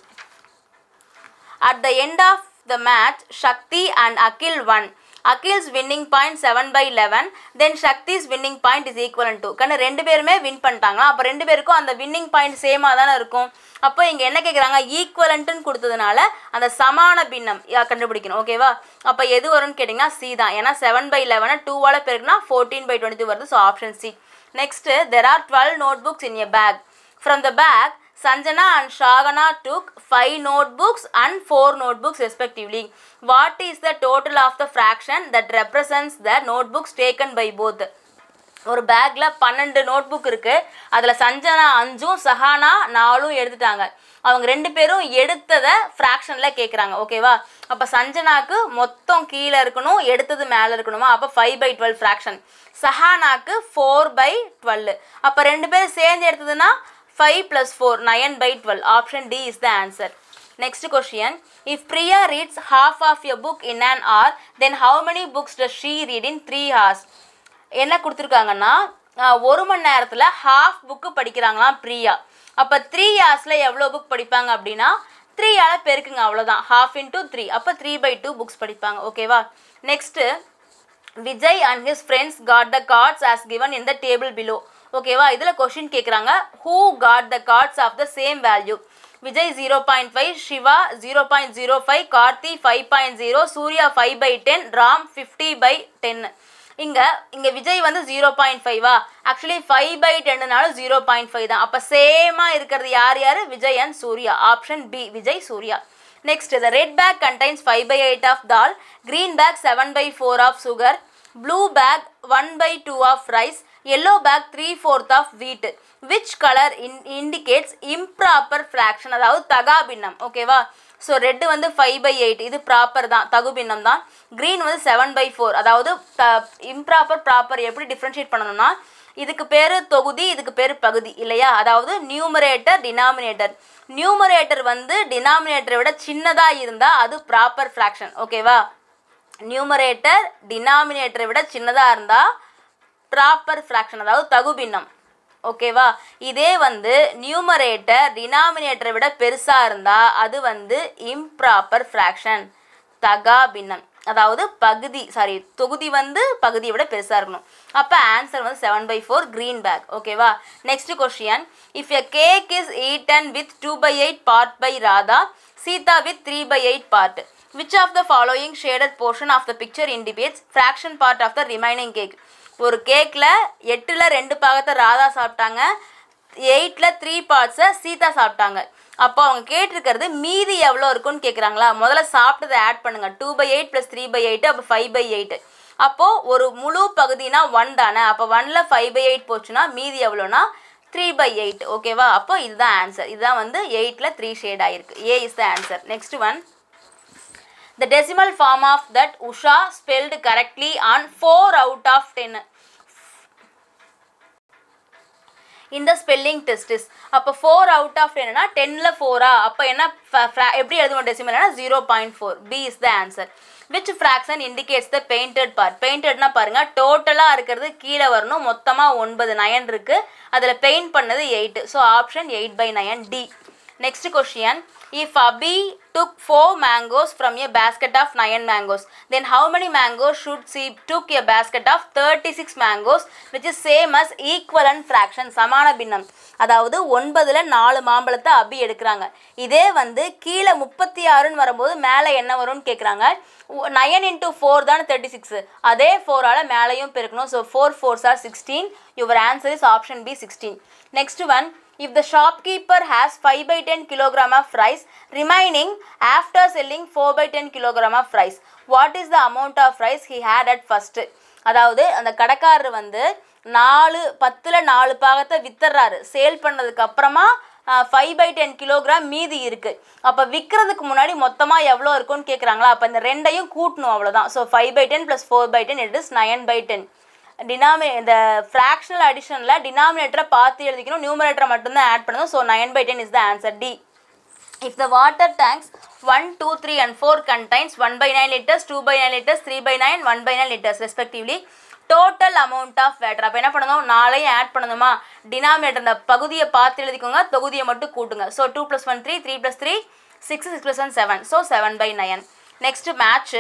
At the end of the match, Shakti and Akil won. Akil's winning point 7 by 11 then Shakti's winning point is equivalent to கண்ணு ரெண்டு பேருமே வின் பண்ணிட்டாங்களா அப்போ ரெண்டு பேருக்கும் அந்த வின்னிங் பாயிண்ட் சேமாக தானே இருக்கும் அப்போ இங்கே என்ன கேட்குறாங்க ஈக்குவலண்ட்டுன்னு கொடுத்ததுனால அந்த சமான பின்னம் யா- கண்டுபிடிக்கணும் ஓகேவா அப்போ எது வரும்னு கேட்டிங்கன்னா சி தான் ஏன்னா செவன் பை லெவனை டூவால் பெருக்குனா ஃபோர்டீன் பை டுவெண்ட்டி வருது so option C next there are twelve notebooks in a bag From the back, Sanjana and Shagana took five notebooks and four notebooks respectively. What is the total of the fraction that represents the notebooks taken by both? ஒரு பேக்கில் பன்னெண்டு நோட் புக் இருக்குது அதில் சஞ்சனா அஞ்சும் சஹானா நாலும் எடுத்துட்டாங்க அவங்க ரெண்டு பேரும் எடுத்ததை ஃப்ராக்ஷனில் கேட்குறாங்க ஓகேவா அப்போ சஞ்சனாக்கு மொத்தம் கீழே இருக்கணும் எடுத்தது மேலே இருக்கணுமா அப்போ ஃபைவ் பை டுவெல் ஃப்ராக்ஷன் சஹானாக்கு ஃபோர் பை டுவெல் அப்போ ரெண்டு பேரும் சேர்ந்து எடுத்ததுன்னா five plus four nine by twelve option D is the answer next question if Priya reads half of a book in an hour then how many books does she read in three hours என்ன கொடுத்துருக்காங்கன்னா ஆஹ், ஒரு மணி நேரத்தில் ஹாஃப் புக்கு படிக்கிறாங்களாம் பிரியா அப்போ த்ரீ ஹார்ஸில் எவ்வளோ புக் படிப்பாங்க அப்படின்னா த்ரீ ஆல பெருக்குங்க அவ்வளோதான் ஹாஃப் இன்டூ த்ரீ அப்போ த்ரீ பை டூ புக்ஸ் படிப்பாங்க ஓகேவா next Vijay and his friends got the cards as given in the table below ஓகேவா இதில் கொஷின் கேட்குறாங்க who got the cards of the same value Vijay zero point five Siva zero point zero five Karthi five point zero Surya five by ten Ram fifty by ten இங்கே இங்கே விஜய் வந்து ஜீரோ பாயிண்ட் ஃபைவா ஆக்சுவலி ஃபைவ் பை டென்னுனாலும் ஜீரோ பாயிண்ட் ஃபைவ் தான் அப்போ சேமாக இருக்கிறது யார் யார் Vijay and Surya option B Vijay Surya next the red bag contains five by eight of dal green bag seven by four of sugar blue bag one by two of rice yellow bag three fourth of wheat which colour in indicates improper fraction அதாவது தகாபின்னம் ஓகேவா ஸோ ரெட்டு வந்து ஃபைவ் பை எயிட் இது ப்ராப்பர் தான் தகுபின்னம் தான் க்ரீன் வந்து செவன் பை ஃபோர் அதாவது த இம்ப்ராப்பர் ப்ராப்பர் எப்படி டிஃப்ரென்ஷியேட் பண்ணணும்னா இதுக்கு பேர் தொகுதி இதுக்கு பேர் பகுதி இல்லையா அதாவது நியூமரேட்டர் டினாமினேட்டர் நியூமரேட்டர் வந்து டினாமினேட்டரை விட சின்னதாக இருந்தால் அது ப்ராப்பர் ஃப்ராக்ஷன் ஓகேவா நியூமரேட்டர் டினாமினேட்டரை விட சின்னதாக இருந்தால் ப்ராப்பர் ஃப்ராக்ஷன் அதாவது தகுபின்னம் ஓகேவா இதே வந்து நியூமரேட்டர் டினாமினேட்டரை விட பெருசாக இருந்தால் அது வந்து இம்ப்ராப்பர் ஃப்ராக்ஷன் தகா பின்னம் அதாவது பகுதி சாரி தொகுதி வந்து பகுதியை விட பெருசாக இருக்கணும் அப்போ ஆன்சர் வந்து seven by four green bag ஓகேவா next question if a cake is eaten with two by eight part by Radha Sita with three by eight part which of the following shaded portion of the picture indicates fraction part of the remaining cake ஒரு கேக்கில் எட்டில் ரெண்டு பாகத்தை ராதா சாப்பிட்டாங்க எயிட்டில் த்ரீ பார்ட்ஸை சீதா சாப்பிட்டாங்க அப்போ அவங்க கேட்டிருக்கிறது மீதி எவ்வளோ இருக்குன்னு கேட்குறாங்களா முதல்ல சாப்பிட்டதை ஆட் பண்ணுங்க two by eight plus three by eight அப்போ ஃபைவ் பை எயிட் அப்போது ஒரு முழு பகுதினா ஒன் தானே அப்போ ஒனில் ஃபைவ் பை எயிட் போச்சுன்னா மீதி எவ்வளோனா த்ரீ பை எயிட் ஓகேவா அப்போ இதுதான் ஆன்சர் இதுதான் வந்து எயிட்டில் த்ரீ ஷேட் ஆயிருக்கு A is the answer next one The decimal form of that Usha spelled correctly on 4 out of 10. இந்த ஸ்பெல்லிங் டெஸ்ட் இஸ் அப்போ ஃபோர் அவுட் ஆஃப் என்னன்னா டென்னில் ஃபோரா அப்போ என்ன fa- fra- எப்படி எழுதுவோம் டெசிமல்னா zero point four B is the answer which fraction indicates the painted part பெயிண்டட்னா பாருங்க டோட்டலாக இருக்கிறது கீழே வரணும் மொத்தமாக ஒன்பது நயன் இருக்கு அதில் பெயிண்ட் பண்ணது eight so option eight by nine D next question if Abi took four mangoes from a basket of nine mangoes then how many mangoes should she took a basket of 36 mangoes which is same as equivalent fraction சமான பின்னம் அதாவது ஒன்பதுல நாலு மாம்பழத்தை அபி எடுக்கிறாங்க இதே வந்து கீழே முப்பத்தி ஆறுன்னு வரும்போது மேலே என்ன வரும்னு கேட்குறாங்க நயன் இன்டூ ஃபோர் தானே தேர்ட்டி சிக்ஸ் அதே ஃபோரால் மேலேயும் பெருக்கணும் so four fours are sixteen your answer is option B sixteen next one if the shopkeeper has 5 by 10 kilogram of rice remaining after selling 4 by 10 kilogram of rice what is the amount of rice he had at first அதாவது அந்த கடைக்காரர் வந்து நாலு பத்தில் நாலு பாகத்தை வித்துறாரு சேல் பண்ணதுக்கு அப்புறமா ஃபைவ் பை டென் கிலோகிராம் மீதி இருக்குது அப்போ விற்கிறதுக்கு முன்னாடி மொத்தமாக எவ்வளோ இருக்கும்னு கேட்குறாங்களா அப்போ இந்த ரெண்டையும் கூட்டணும் அவ்வளோதான் so five by ten plus four by ten it is nine by ten டினாமி இந்த ஃப்ராக்ஷனல் அடிஷனில் டினாமினேட்டரை பார்த்து எழுதிக்கணும் நியூமரேட்டரை மட்டும்தான் ஆட் பண்ணணும் so nine by ten is the answer D If the water tanks 1, 2, 3 and 4 contains 1 by 9 liters, 2 by 9 liters, 3 by 9, 1 by 9 liters respectively, total amount of water அப்போ என்ன பண்ணணும் நாளையும் ஆட் பண்ணணுமா டினாமினேட்டர் இந்த பகுதியை பார்த்து எழுதிக்கோங்க தொகுதியை மட்டும் கூட்டுங்க so two plus one three three plus three six six plus one seven so seven by nine next match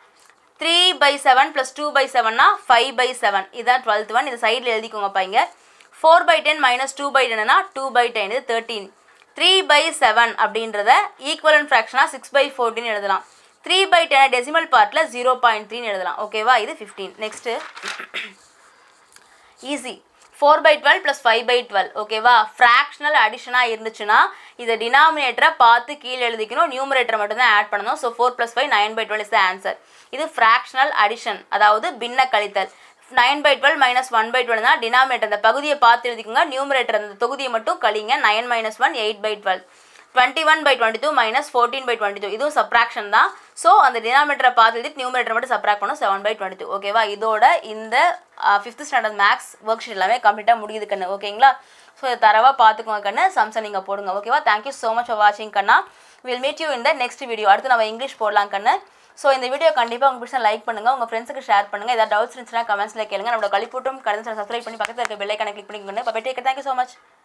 three by seven plus two by செவன்னா ஃபைவ் பை செவன் இதுதான் டுவெல்த் ஒன் இது சைடில் எழுதிக்கோங்கப்பா இங்கே four by ten minus two by டென்னா டூ பை டென் இது தேர்ட்டீன் த்ரீ பை செவன் அப்படின்றத ஈக்குவலன் ஃப்ராக்ஷனாக சிக்ஸ் பை ஃபோர்டீன் எழுதலாம் த்ரீ பை டென் டெசிமல் பார்ட்டில் ஜீரோ பாயிண்ட் த்ரீன்னு எழுதலாம் ஓகேவா இது fifteen next easy four by twelve plus five by twelve ஓகேவா ஃப்ராக்ஷனல் அடிஷனாக இருந்துச்சுன்னா இதை டினாமினேட்டரை பார்த்து கீழே எழுதிக்கணும் நியூமரேட்டரை மட்டும்தான் ஆட் பண்ணணும் so four plus five nine by twelve is the answer இது ஃப்ராக்ஷனல் அடிஷன் அதாவது பின்ன கழித்தல் nine by twelve minus one by twelve தான் டினாமினேட்டர் அந்த பகுதியை பார்த்து எழுதிக்கோங்க நியூமரேட்டர் அந்த தொகுதியை மட்டும் கழிங்க nine minus one eight by twelve twenty one by twenty two minus fourteen by twenty two இதுவும் சப்ராக்ஷன் தான் ஸோ அந்த டினாமினேட்டரை பார்த்து எழுதி நியூமரேட்டர் மட்டும் சப்ராக்ட் பண்ணும் செவன் பை டுவெண்ட்டி டூ ஓகேவா இதோட இந்த fifth standard maths worksheet எல்லாமே கம்ப்ளீட்டாக முடியுது கண்ணு ஓகேங்களா ஸோ இதை தரவாக பார்த்துக்கோங்க கண்ணு சம்சன் நீங்கள் போடுங்க ஓகேவா தேங்க்யூ ஸோ மச் ஃபார் வாட்சிங் கண்ணா வில் மீட் யூ இந்த நெக்ஸ்ட் வீடியோ அடுத்து நம்ம இங்கிலீஷ் போடலாம் கண்ணு ஸோ இந்த வீடியோ கண்டிப்பாக உங்கள் பிடிச்சா லைக் பண்ணுங்கள் உங்கள் ஃப்ரெண்ட்ஸுக்கு ஷேர் பண்ணுங்கள் ஏதாவது டவுட்ஸ் இருந்துச்சுன்னா கமெண்ட்ஸில் கேளுங்க நம்மளோட கழிப்பூட்டும் கடன் சப்ஸ்கிரைப் பண்ணி பக்கத்தில் இருக்க பெல்லைக்கான கிளிக் பண்ணிக்கோங்க இப்போ டேக் தேங்க்யூ ஸோ மச்